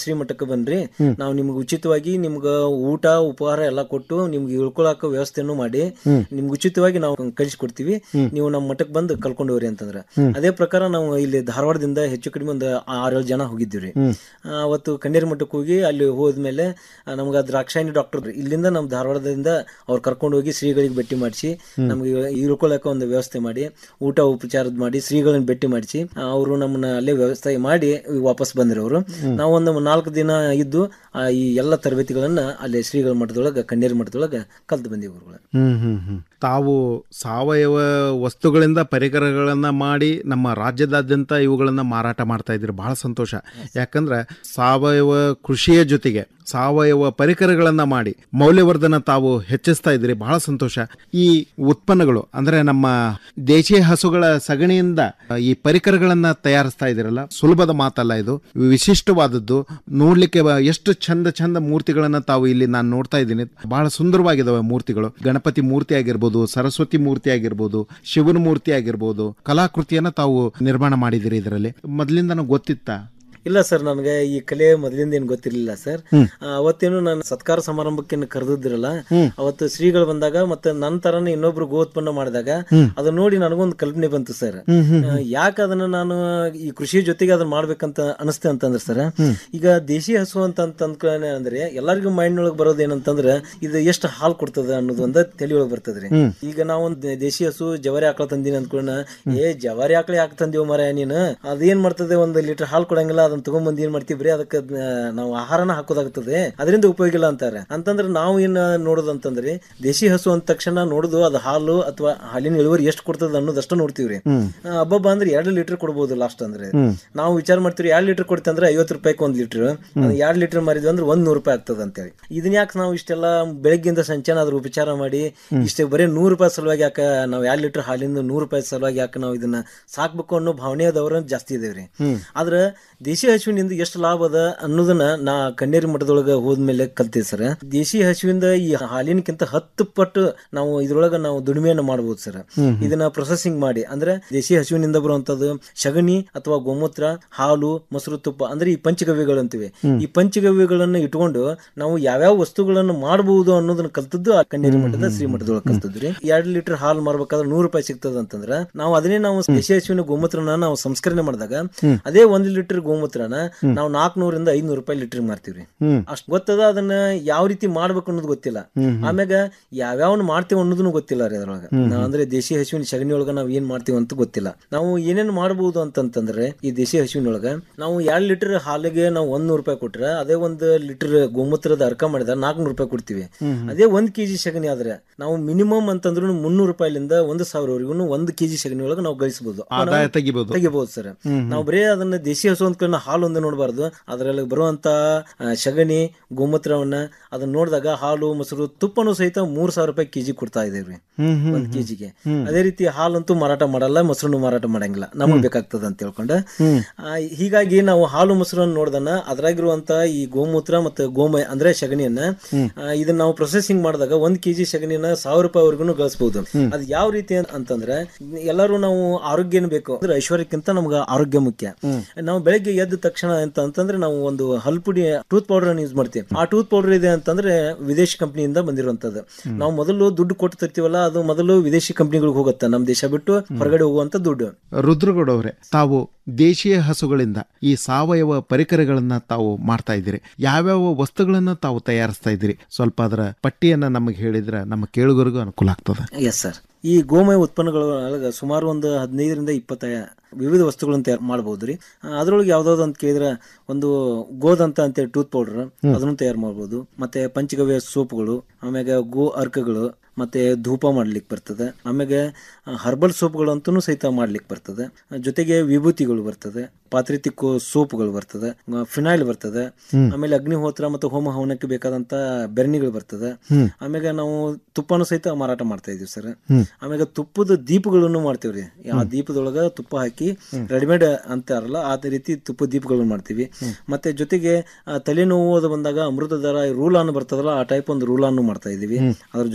ಮಠಕ್ಕೆ ಬನ್ರಿ ನಾವು ನಿಮ್ಗೆ ಉಚಿತವಾಗಿ ನಿಮ್ಗ ಊಟ ಉಪಹಾರ ಎಲ್ಲ ಕೊಟ್ಟು ನಿಮ್ಗೆ ಇಳ್ಕೊಳಕ ವ್ಯವಸ್ಥೆಯನ್ನು ಮಾಡಿ ನಿಮ್ಗೆ ಉಚಿತವಾಗಿ ನಾವು ಕಳಿಸ್ಕೊಡ್ತೀವಿ ನೀವು ನಮ್ಮ ಮಠಕ್ಕೆ ಬಂದು ಕಲ್ಕೊಂಡು ಹೋಗ್ರಿ ಅಂತಂದ್ರ ಅದೇ ಪ್ರಕಾರ ನಾವು ಇಲ್ಲಿ ಧಾರವಾಡದಿಂದ ಹೆಚ್ಚು ಕಡಿಮೆ ಒಂದು ಆರೇಳು ಜನ ಹೋಗಿದ್ದೀವಿ ಅವತ್ತು ಕಣ್ಣೇರಿ ಮಠಕ್ಕೆ ಹೋಗಿ ಅಲ್ಲಿ ಹೋದ್ಮೇಲೆ ನಮ್ಗೆ ದ್ರಾಕ್ಷಾಯಣಿ ಡಾಕ್ಟರ್ ಇಲ್ಲಿಂದ ನಮ್ಮ ಧಾರವಾಡದಿಂದ ಅವ್ರು ಕರ್ಕೊಂಡು ಹೋಗಿ ಶ್ರೀಗಳಿಗೆ ಭೇಟಿ ಮಾಡಿಸಿ ನಮ್ಗೆ ಇಳ್ಕೊಳಕ ಒಂದು ವ್ಯವಸ್ಥೆ ಮಾಡಿ ಊಟ ಉಪಚಾರದ ಮಾಡಿ ಶ್ರೀಗಳನ್ನ ಭೇಟಿ ಮಾಡಿಸಿ ಅವರು ನಮ್ಮನ್ನ ಅಲ್ಲೇ ವ್ಯವಸ್ಥೆ ಮಾಡಿ ವಾಪಸ್ ಬಂದ್ರು ಅವರು ನಾವು ಒಂದು ನಾಲ್ಕು ದಿನ ಇದ್ದು ಆ, ಈ ಎಲ್ಲ ತರಬೇತಿಗಳನ್ನ ಅಲ್ಲಿ ಶ್ರೀಗಳ ಮಠದೊಳಗ ಕಣ್ಣೇರಿ ಮಠದೊಳಗ ಕಲ್ತು ಬಂದಿವಿ ಗುರುಗಳು ಹ್ಮ್ ಹ್ಮ್ ಹ್ಮ್ ತಾವು ಸಾವಯವ ವಸ್ತುಗಳಿಂದ ಪರಿಕರಗಳನ್ನ ಮಾಡಿ ನಮ್ಮ ರಾಜ್ಯದಾದ್ಯಂತ ಇವುಗಳನ್ನ ಮಾರಾಟ ಮಾಡ್ತಾ ಇದ್ದೀರಿ ಬಹಳ ಸಂತೋಷ ಯಾಕಂದ್ರೆ ಸಾವಯವ ಕೃಷಿಯ ಜೊತೆಗೆ ಸಾವಯವ ಪರಿಕರಗಳನ್ನ ಮಾಡಿ ಮೌಲ್ಯವರ್ಧನ ತಾವು ಹೆಚ್ಚಿಸ್ತಾ ಇದ್ದೀರಿ ಬಹಳ ಸಂತೋಷ ಈ ಉತ್ಪನ್ನಗಳು ಅಂದ್ರೆ ನಮ್ಮ ದೇಶೀಯ ಹಸುಗಳ ಸಗಣಿಯಿಂದ ಈ ಪರಿಕರಗಳನ್ನ ತಯಾರಿಸ್ತಾ ಇದ್ದೀರಲ್ಲ ಸುಲಭದ ಮಾತಲ್ಲ ಇದು ವಿಶಿಷ್ಟವಾದದ್ದು ನೋಡ್ಲಿಕ್ಕೆ ಬ- ಎಷ್ಟು ಚಂದ ಚಂದ ಮೂರ್ತಿಗಳನ್ನ ತಾವು ಇಲ್ಲಿ ನಾನು ನೋಡ್ತಾ ಇದ್ದೀನಿ ಬಹಳ ಸುಂದರವಾಗಿದಾವೆ ಮೂರ್ತಿಗಳು ಗಣಪತಿ ಮೂರ್ತಿ ಆಗಿರ್ಬೋದು ಸರಸ್ವತಿ ಮೂರ್ತಿ ಆಗಿರ್ಬೋದು ಶಿವನ ಮೂರ್ತಿ ಆಗಿರ್ಬೋದು ಕಲಾಕೃತಿಯನ್ನ ತಾವು ನಿರ್ಮಾಣ ಮಾಡಿದಿರಿ ಇದರಲ್ಲಿ ಮೊದಲಿಂದ ಗೊತ್ತಿತ್ತಾ ಇಲ್ಲ ಸರ್ ನನಗೆ ಈ ಕಲೆ ಮೊದಲಿಂದ ಏನು ಗೊತ್ತಿರಲಿಲ್ಲ ಸರ್ ಹ್ಮ್. ಆ, ಅವತ್ತೇನು ನಾನು ಸತ್ಕಾರ ಸಮಾರಂಭಕ್ಕೆ ಕರೆದಿದ್ರಲ್ಲ ಹ್ಮ್. ಅವತ್ತು ಶ್ರೀಗಳು ಬಂದಾಗ ಮತ್ತೆ ನನ್ನ ತರನೇ ಇನ್ನೊಬ್ರು ಗೋತ್ಪನ್ನ ಮಾಡಿದಾಗ ಹ್ಮ್. ಅದನ್ನ ನೋಡಿ ನನಗೊಂದು ಕಲ್ಪನೆ ಬಂತು ಸರ್ ಹ್ಮ್, ಹ್ಮ್, ಹ್ಮ್. ಯಾಕೆ ಅದನ್ನ ನಾನು ಈ ಕೃಷಿ ಜೊತೆಗೆ ಅದನ್ನ ಮಾಡ್ಬೇಕಂತ ಅನಿಸ್ತೆ ಅಂತಂದ್ರೆ ಸರ್ ಹ್ಮ್. ಈಗ ದೇಶಿ ಹಸು ಅಂತ ಅಂತಂದ್ಕೊಳ್ಳೆ ಅಂದ್ರೆ ಎಲ್ಲರಿಗೂ ಮೈಂಡ್ ಒಳಗೆ ಬರೋದು ಏನಂತಂದ್ರೆ ಇದು ಎಷ್ಟು ಹಾಲು ಕೊಡ್ತದ ಅನ್ನೋದು ಒಂದ ತಲೆ ಒಳಗೆ ಬರ್ತದ್ರಿ ಹ್ಮ್. ಈಗ ನಾವೊಂದ್ ದೇಶಿ ಹಸು ಜವಾರಿ ಆಕಳ ತಂದಿನಿ ಅಂದ್ಕೊಳ್ಳ ಏ ಜವಾರಿ ಆಕಳ ಯಾಕೆ ತಂದೀವ ಮರ ನೀನು ಅದೇನ್ ಮಾಡ್ತದೆ ಒಂದ್ ಲೀಟರ್ ಹಾಲು ಕೊಡಂಗಿಲ್ಲ ಅದನ್ನ ತಗೊಂಡ್ ಏನ್ ಮಾಡ್ತೀವಿ ಬರೀ ಅದಕ್ಕೆ ಅದ್ನ ನಾವು ಆಹಾರನ ಹಾಕೋದಾಗ್ತದೆ ಅದರಿಂದ ಉಪಯೋಗ ಇಲ್ಲ ಅಂತಾರೆ ಅಂತಂದ್ರೆ ನಾವು ಏನ್ ನೋಡೋದು ಅಂತಂದ್ರೆ ದೇಶಿ ಹಸು ಅಂದ ತಕ್ಷಣ ನೋಡುದು ಅದು ಹಾಲು ಅಥವಾ ಹಾಲಿನ ಇಳುವರಿ ಎಷ್ಟು ಕೊಡ್ತದ ಅನ್ನೋದಷ್ಟು ನೋಡ್ತೀವ್ರಿ ಹ್ಮ್. ಆ, ಹಬ್ಬಬ್ಬ ಅಂದ್ರೆ ಎರಡು ಲೀಟರ್ ಕೊಡ್ಬೋದು ಲಾಸ್ಟ್ ಅಂದ್ರೆ ಹ್ಮ್. ನಾವು ವಿಚಾರ ಮಾಡ್ತೀವಿ ಎರಡು ಲೀಟರ್ ಕೊಡ್ತೀವಿ ಅಂದ್ರೆ ಐವತ್ತು ರೂಪಾಯಿಗೆ ಒಂದ್ ಲೀಟರ್ ಎರಡು ಲೀಟರ್ ಮಾರಿದ್ವಿ ಅಂದ್ರೆ ಒಂದ್ ನೂರು ರೂಪಾಯಿ ಆಗ್ತದ ಅಂತೇಳಿ ಇದನ್ನ ಯಾಕೆ ನಾವು ಇಷ್ಟೆಲ್ಲ ಬೆಳಗ್ಗಿಂದ ಸಂಚಾನ ಅದ್ರ ಉಪಚಾರ ಮಾಡಿ ಇಷ್ಟೇ ಬರೀ ನೂರು ರೂಪಾಯಿ ಸಲುವಾಗಿ ಯಾಕೆ ನಾವು ಎರಡು ಲೀಟರ್ ಹಾಲಿಂದ ನೂರು ರೂಪಾಯಿ ಸಲುವಾಗಿ ಯಾಕೆ ನಾವು ಇದನ್ನ ಸಾಕ್ಬೇಕು ಅನ್ನೋ ಭಾವನೆ ಅದವ್ರ ಜಾಸ್ತಿ ಇದೇವ್ರಿ ಹ್ಮ್. ಆದ್ರೆ ದೇಶಿ ಹಸುವಿನಿಂದ ಎಷ್ಟು ಲಾಭ ಅದ ಅನ್ನೋದನ್ನ ನಾ ಕಣ್ಣೇರಿ ಮಠದೊಳಗ ಹೋದ್ಮೇಲೆ ಕಲ್ತೀವಿ ಸರ್ ದೇಶಿ ಹಸುವಿಂದ ಈ ಹಾಲಿನಕ್ಕಿಂತ ಹತ್ತು ಪಟ್ಟು ನಾವು ಇದ್ರೊಳಗ ನಾವು ದುಡಿಮೆಯನ್ನು ಮಾಡಬಹುದು ಸರ್ ಹ್ಮ್. ಇದನ್ನ ಪ್ರೊಸೆಸಿಂಗ್ ಮಾಡಿ ಅಂದ್ರೆ ದೇಶಿ ಹಸುವಿನಿಂದ ಬರುವಂತದ್ದು ಸಗಣಿ ಅಥವಾ ಗೋಮೂತ್ರ ಹಾಲು ಮೊಸರು ತುಪ್ಪ ಅಂದ್ರೆ ಈ ಪಂಚಗವ್ಯಗಳು ಅಂತಿವೆ ಹ್ಮ್. ಈ ಪಂಚಗವ್ಯಗಳನ್ನು ಇಟ್ಕೊಂಡು ನಾವು ಯಾವ್ಯಾವ ವಸ್ತುಗಳನ್ನು ಮಾಡಬಹುದು ಅನ್ನೋದನ್ನ ಕಲ್ತದ್ದು ಆ ಕಣ್ಣೇರಿ ಮಠದ ಶ್ರೀಮಠದೊಳಗೆ ಕಲ್ತದ್ರಿ ಎರಡು ಲೀಟರ್ ಹಾಲು ಮಾರ್ಬೇಕಾದ್ರೆ ನೂರು ರೂಪಾಯಿ ಸಿಗ್ತದ ಅಂತಂದ್ರ ನಾವು ಅದನ್ನೇ ನಾವು ದೇಶಿ ಹಸುವಿನ ಗೋಮೂತ್ರನ ನಾವು ಸಂಸ್ಕರಣೆ ಮಾಡಿದಾಗ ಹ್ಮ್. ಅದೇ ಒಂದ್ ಲೀಟರ್ ಗೋಮೂತ್ರನ ಹ್ಮ್. ನಾವು ನಾಲ್ಕನೂರಿಂದ ಐದ್ನೂರು ರೂಪಾಯಿ ಲೀಟರ್ ಮಾರ್ತೀವ್ರಿ ಹ್ಮ್. ಅಷ್ಟ್ ಗೊತ್ತದ ಅದನ್ನ ಯಾವ ರೀತಿ ಮಾಡ್ಬೇಕು ಅನ್ನೋದು ಗೊತ್ತಿಲ್ಲ ಹ್ಮ್, ಹ್ಮ್. ಆಮ್ಯಾಗ ಯಾವ್ಯಾವನ್ ಮಾಡ್ತೇವೆ ಅನ್ನೋದನ್ನು ಗೊತ್ತಿಲ್ಲ ರೀ ಅದ್ರೊಳಗ ಹ್ಮ್, ನಾವ್ ಅಂದ್ರೆ ದೇಶಿ ಹಸುವಿನ ಸಗಣಿ ಒಳಗ ನಾವ್ ಏನ್ ಮಾಡ್ತೀವಿ ಅಂತ ಗೊತ್ತಿಲ್ಲ ನಾವು ಏನೇನ್ ಮಾಡಬಹುದು ಅಂತಂತಂದ್ರೆ ಈ ದೇಶಿ ಹಸುವಿನೊಳಗ ನಾವು ಎರಡ್ ಲೀಟರ್ ಹಾಲಿಗೆ ನಾವು ಒಂದ್ ನೂರು ರೂಪಾಯಿ ಕೊಟ್ರೆ ಅದೇ ಒಂದ್ ಲೀಟರ್ ಗೋಮೂತ್ರದ ಅರ್ಕ ಮಾಡಿದ್ರೆ ನಾಲ್ಕುನೂರು ರೂಪಾಯಿ ಕೊಡ್ತೀವಿ ಹ್ಮ್, ಹ್ಮ್. ಅದೇ ಒಂದ್ ಕೆಜಿ ಸಗಣಿ ಆದ್ರೆ ನಾವು ಮಿನಿಮಮ್ ಅಂತಂದ್ರು ಮುನ್ನೂರು ರೂಪಾಯಿಲಿಂದ ಒಂದು ಸಾವಿರವರೆಗೂ ಒಂದು ಕೆಜಿ ಸಗಣಿ ಒಳಗ ನಾವು ಗಳಿಸಬಹುದು ಆದಾಯ ತೆಗಿಬಹುದು. ತೆಗಿಬಹುದು ಸರ್ ಹ್ಮ್, ಹ್ಮ್. ನಾವು ಬರೀ ಅದನ್ನ ದೇಶಿ ಹಸು ಅಂದ್ಕೊಂಡು ಹಾಲು ಒಂದು ನೋಡಬಾರ್ದು ಅದರಲ್ಲಿ ಬರುವಂತ ಆ, ಸಗಣಿ ಗೋಮೂತ್ರವನ್ನ ಅದನ್ನ ನೋಡಿದಾಗ ಹಾಲು ಮೊಸರು ತುಪ್ಪನು ಸಹಿತ ಮೂರ್ ಸಾವಿರ ರೂಪಾಯಿ ಕೆಜಿ ಕೊಡ್ತಾ ಇದೇವ್ರಿ ಹ್ಮ್, ಹ್ಮ್, ಒಂದ್ ಹ್ಮ್. ಕೆಜಿಗೆ ಹ್ಮ್. ಅದೇ ರೀತಿ ಹಾಲಂತೂ ಮಾರಾಟ ಮಾಡಲ್ಲ ಮೊಸರನ್ನು ಮಾರಾಟ ಮಾಡಂಗಿಲ್ಲ ನಮಗ್ ಬೇಕಾಗ್ತದ ಅಂತ ಹೇಳ್ಕೊಂಡು ಹ್ಮ್. ಆ, ಹೀಗಾಗಿ ನಾವು ಹಾಲು ಮೊಸರನ್ನು ನೋಡ್ದನ ಅದ್ರಾಗಿರುವಂತ ಈ ಗೋಮೂತ್ರ ಮತ್ತೆ ಗೋಮಯ ಅಂದ್ರೆ ಸಗಣಿಯನ್ನ ಹ್ಮ್. ಆ, ಇದನ್ನ ನಾವು ಪ್ರೊಸೆಸಿಂಗ್ ಮಾಡಿದಾಗ ಒಂದ್ ಕೆಜಿ ಸಗಣಿನ ಸಾವಿರ ರೂಪಾಯಿವರೆಗೂ ಗಳಿಸಬಹುದು ಹ್ಮ್. ಅದು ಯಾವ ರೀತಿ ಅಂತ- ಅಂತಂದ್ರೆ ಎಲ್ಲರೂ ನಾವು ಆರೋಗ್ಯನ ಬೇಕು ಅಂದ್ರೆ ಐಶ್ವರ್ಯಕ್ಕಿಂತ ನಮ್ಗೆ ಆರೋಗ್ಯ ಮುಖ್ಯ ಹ್ಮ್. ನಾವು ಬೆಳಗ್ಗೆ ಎದ್ದ ತಕ್ಷಣ ಅಂತ ಅಂತಂದ್ರೆ ನಾವು ಒಂದು ಹಲ್ಪುಡಿ ಟೂತ್ ಪೌಡರ್ ಅನ್ನು ಯೂಸ್ ಮಾಡ್ತೀವಿ ಆ ಟೂತ್ ಪೌಡರ್ ಇದೆ ಅಂತಂದ್ರೆ ವಿದೇಶಿ ಕಂಪನಿಯಿಂದ ಬಂದಿರುವಂತದ್ದು ನಾವು ಮೊದಲು ದುಡ್ಡು ಕೊಟ್ಟು ತರ್ತೀವಲ್ಲ ಅದು ಮೊದಲು ವಿದೇಶಿ ಕಂಪನಿಗಳಿಗೆ ಹೋಗುತ್ತೆ ನಮ್ಮ ದೇಶ ಬಿಟ್ಟು ಹೊರಗಡೆ ಹೋಗುವಂತ ದುಡ್ಡು ರುದ್ರಗೌಡ ಅವರೇ ತಾವು ದೇಶೀಯ ಹಸುಗಳಿಂದ ಈ ಸಾವಯವ ಪರಿಕರಗಳನ್ನ ತಾವು ಮಾಡ್ತಾ ಇದ್ದೀರಿ ಯಾವ್ಯಾವ ವಸ್ತುಗಳನ್ನ ತಾವು ತಯಾರಿಸ್ತಾ ಇದ್ದೀರಿ ಸ್ವಲ್ಪ ಅದರ ಪಟ್ಟಿಯನ್ನ ನಮಗೆ ಹೇಳಿದ್ರೆ ನಮ್ಮ ಕೇಳುಗರಿಗೂ ಅನುಕೂಲ ಆಗ್ತದೆ ಎಸ್ ಸರ್ ಈ ಗೋಮಯ ಉತ್ಪನ್ನಗಳ ಸುಮಾರು ಒಂದು ಹದಿನೈದರಿಂದ ಇಪ್ಪತ್ತ ವಿವಿಧ ವಸ್ತುಗಳನ್ನು ತಯಾರು ಮಾಡಬಹುದು ರೀ ಅದ್ರೊಳಗೆ ಯಾವ್ದಾವ್ದು ಅಂತ ಕೇಳಿದ್ರೆ ಒಂದು ಗೋದಂತ ಅಂತೇಳಿ ಟೂತ್ ಪೌಡರ್ ಅದನ್ನು ತಯಾರು ಮಾಡ್ಬೋದು ಮತ್ತೆ ಪಂಚಗವ್ಯ ಸೋಪ್ಗಳು ಆಮ್ಯಾಗ ಗೋ ಅರ್ಕಗಳು ಮತ್ತೆ ಧೂಪ ಮಾಡ್ಲಿಕ್ಕೆ ಬರ್ತದೆ ಆಮ್ಯಾಗ ಹರ್ಬಲ್ ಸೋಪ್ಗಳು ಅಂತೂ ಸಹಿತ ಮಾಡ್ಲಿಕ್ಕೆ ಬರ್ತದೆ ಜೊತೆಗೆ ವಿಭೂತಿಗಳು ಬರ್ತದೆ ಪಾತ್ರೆ ತಿಕ್ಕೋ ಸೋಪ್ಗಳು ಬರ್ತದೆ ಫಿನಾಯ್ಲ್ ಬರ್ತದೆ ಹ್ಮ್. ಆಮೇಲೆ ಅಗ್ನಿಹೋತ್ರ ಮತ್ತು ಹೋಮ ಹವನಕ್ಕೆ ಬೇಕಾದಂತ ಬೆರಣಿಗಳು ಬರ್ತದೆ ಹ್ಮ್. ಆಮ್ಯಾಗ ನಾವು ತುಪ್ಪನೂ ಸಹಿತ ಮಾರಾಟ ಮಾಡ್ತಾ ಇದೀವಿ ಸರ್ ಹ್ಮ್. ಆಮ್ಯಾಗ ತುಪ್ಪದ ದೀಪಗಳನ್ನು ಮಾಡ್ತೀವ್ರಿ ಆ ದೀಪದೊಳಗ ತುಪ್ಪ ಹಾಕಿ ರೆಡಿಮೇಡ್ ಅಂತಾರಲ್ಲ ಆ ರೀತಿ ತುಪ್ಪ ದೀಪಗಳನ್ನು ಮಾಡ್ತೀವಿ ಮತ್ತೆ ಜೊತೆಗೆ ಆ, ತಲೆನೋವು ಅದು ಬಂದಾಗ ಅಮೃತಧಾರ ರೂಲ್ ಅನ್ನು ಬರ್ತದಲ್ಲ ಆ ಟೈಪ್ ಒಂದು ರೂಲ್ ಅನ್ನು ಮಾಡ್ತಾ ಇದೀವಿ ಹ್ಮ್. ಅದ್ರ ಜೊತೆಗೆ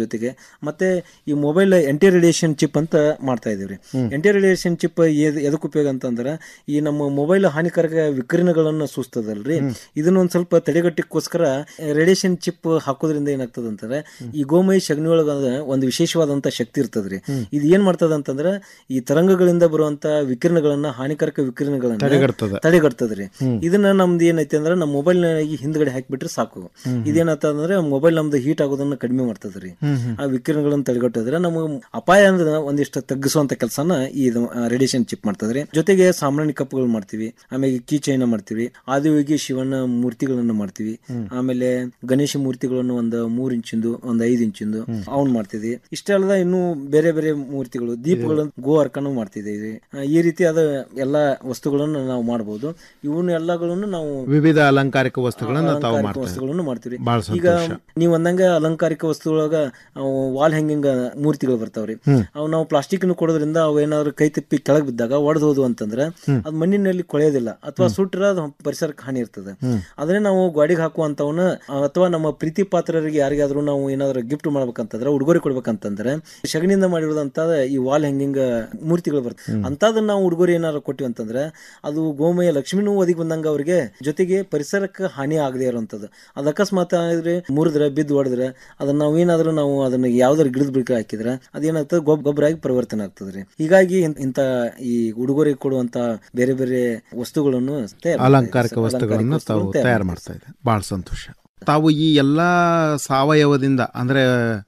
ಮತ್ತೆ ಈ ಮೊಬೈಲ್ ಎಂಟಿ ರೇಡಿಯೇಷನ್ ಚಿಪ್ ಅಂತ ಮಾಡ್ತಾ ಇದೀವಿ ಎಂಟಿ ರೇಡಿಯೇಷನ್ ಚಿಪ್ ಎದಕ್ಕೆ ಉಪಯೋಗ ಅಂತಂದ್ರೆ ಈ ನಮ್ಮ ಮೊಬೈಲ್ ಹಾನಿಕಾರಕ ವಿಕಿರಣಗಳನ್ನು ಸೂಸ್ತದಲ್ರಿ ಇದನ್ನ ಒಂದ್ ಸ್ವಲ್ಪ ತಡೆಗಟ್ಟಕ್ಕೋಸ್ಕರ ರೇಡಿಯೇಷನ್ ಚಿಪ್ ಹಾಕೋದ್ರಿಂದ ಏನಾಗ್ತದ ಅಂತಂದ್ರೆ ಈ ಗೋಮೈ ಸಗಣಿ ಒಳಗ ಒಂದು ವಿಶೇಷವಾದಂತ ಶಕ್ತಿ ಇರ್ತದ್ರಿ ಇದು ಏನ್ ಮಾಡ್ತದ ಅಂತಂದ್ರೆ ಈ ತರಂಗಗಳಿಂದ ಬರುವಂತ ವಿಕಿರಣಗಳನ್ನ ಹಾನಿಕಾರಕ ವಿಕಿರಣಗಳನ್ನ ತಡೆಗಟ್ತದ. ತಡೆಗಟ್ತದ್ರಿ ಇದನ್ನ ನಮ್ದು ಏನೈತಿ ಅಂದ್ರೆ ನಮ್ಮ ಮೊಬೈಲ್ ಹಿಂದ್ಗಡೆ ಹಾಕಿಬಿಟ್ರೆ ಸಾಕು ಇದೇನತ್ತ ಅಂದ್ರೆ ಮೊಬೈಲ್ ನಮ್ದು ಹೀಟ್ ಆಗೋದನ್ನ ಕಡಿಮೆ ಮಾಡ್ತದ್ರಿ ಆ ವಿಕಿರಣಗಳನ್ನ ತಡೆಗಟ್ಟಿದ್ರೆ ನಮಗೆ ಅಪಾಯ ಅಂದ್ರೆ ಒಂದಿಷ್ಟು ತಗ್ಗಿಸುವಂತ ಕೆಲಸನ ಈ ರೇಡಿಯೇಷನ್ ಚಿಪ್ ಮಾಡ್ತದ್ರಿ ಜೊತೆಗೆ ಸಾಮಾನ್ಯ ಕಪ್ಪುಗಳು ಮಾಡ್ತೀವಿ ಆಮೇಲೆ ಕೀ ಚೈನ ಮಾಡ್ತೀವಿ ಆದಿಯೋಗಿ ಶಿವನ ಮೂರ್ತಿಗಳನ್ನ ಮಾಡ್ತೀವಿ ಆಮೇಲೆ ಗಣೇಶ ಮೂರ್ತಿಗಳನ್ನು ಒಂದು ಮೂರ್ ಇಂಚಿಂದು ಒಂದು ಐದು ಇಂಚಿಂದು ಅವ್ನ್ ಮಾಡ್ತಿದ್ವಿ ಇಷ್ಟೇ ಅಲ್ಲದ ಇನ್ನು ಬೇರೆ ಬೇರೆ ಮೂರ್ತಿಗಳು ದೀಪಗಳನ್ನು ಗೋ ಅರ್ಕನು ಮಾಡ್ತಿದ್ದೀವಿ ಆ, ಈ ರೀತಿಯಾದ ಎಲ್ಲಾ ವಸ್ತುಗಳನ್ನು ನಾವು ಮಾಡಬಹುದು ಇವನ್ನ ಎಲ್ಲಗಳನ್ನು ನಾವು ವಿವಿಧ ಅಲಂಕಾರಿಕ ವಸ್ತುಗಳನ್ನ ತಾವು ಅಲಂಕಾರಿಕ ಮಾಡ್ತಾರೆ ವಸ್ತುಗಳನ್ನು ಮಾಡ್ತೀವಿ ಬಹಳ ಈಗ ಸಂತೋಷ ನೀವು ಅಂದಂಗ ಅಲಂಕಾರಿಕ ವಸ್ತುಗಳೊಳಗ ವಾಲ್ ಹ್ಯಾಂಗಿಂಗ್ ಮೂರ್ತಿಗಳು ಬರ್ತಾವ್ರಿ ಹ್ಮ್. ಅವು ನಾವು ಪ್ಲಾಸ್ಟಿಕ್ ಕೊಡೋದ್ರಿಂದ ಅವು ಏನಾದ್ರು ಕೈ ತಿಪ್ಪಿ ಕೆಳಗ್ ಬಿದ್ದಾಗ ಒಡೆದು ಹೋದ್ವು ಅಂತಂದ್ರೆ ಹ್ಮ್. ಅದು ಮಣ್ಣಿನಲ್ಲಿ ಕೊಳೆಯೋದಿಲ್ಲ ಅಥವಾ ಹ್ಮ್. ಸುಟ್ರ ಅದು ಪರಿಸರಕ್ಕೆ ಹಾನಿ ಇರ್ತದೆ ಹ್ಮ್. ಅದನ್ನೇ ನಾವು ಗಾಡಿಗೆ ಹಾಕುವಂತವನ್ನ ಅಥವಾ ನಮ್ಮ ಪ್ರೀತಿ ಪಾತ್ರರಿಗೆ ಯಾರಿಗಾದ್ರೂ ನಾವು ಏನಾದ್ರು ಗಿಫ್ಟ್ ಮಾಡ್ಬೇಕಂತಂದ್ರೆ ಉಡುಗೊರೆ ಕೊಡ್ಬೇಕಂತಂದ್ರೆ ಸಗಣಿಯಿಂದ ಮಾಡಿರೋದಂತ ಈ ವಾಲ್ ಹ್ಯಾಂಗಿಂಗ್ ಮೂರ್ತಿಗಳು ಬರ್ತವೆ ಅಂತದನ್ನ ನಾವು ಉಡುಗೊರೆ ಏನಾದ್ರು ಕೊಟ್ಟಿವಿ ಅಂತಂದ್ರೆ ಅದು ಗೋಮಯ ಲಕ್ಷ್ಮಿನೂ ಒದಗಿ ಬಂದಂಗ ಅವ್ರಿಗೆ ಜೊತೆಗೆ ಪರಿಸರಕ್ಕೆ ಹಾನಿ ಆಗದೆ ಇರುವಂತದ್ದು ಅದು ಅಕಸ್ಮಾತ್ ಆದ್ರೆ ಮುರಿದ್ರೆ ಬಿದ್ದು ಹೊಡೆದ್ರೆ ಅದನ್ನ ನಾವು ಏನಾದ್ರೂ ನಾವು ಅದನ್ನ ಯಾವ್ದಾದ್ರು ಗಿಡದ ಬಿಡಕ್ಕೆ ಹಾಕಿದ್ರೆ ಅದೇನಾಗ್ತದೆ ಗೊಬ್ಬ ಗೊಬ್ಬರ ಆಗಿ ಪರಿವರ್ತನೆ ಆಗ್ತದ್ರಿ ಹೀಗಾಗಿ ಇನ್- ಇಂತ ಈ ಉಡುಗೊರೆ ಕೊಡುವಂತ ಬೇರೆ ಬೇರೆ ವಸ್ತುಗಳನ್ನು ತಯಾರ್ ಮಾಡ್ತಾ ಅಲಂಕಾರಿಕ ಇದ್ದಾರೆ. ವಸ್ತುಗಳನ್ನ ಅಲಂಕಾರಿಕ ತಾವು ವಸ್ತುಗಳನ್ನು ತಯಾರು ಮಾಡ್ತಾ ಇದೆ ಬಹಳ ಸಂತೋಷ ತಾವು ಈ ಎಲ್ಲಾ ಸಾವಯವದಿಂದ ಅಂದ್ರೆ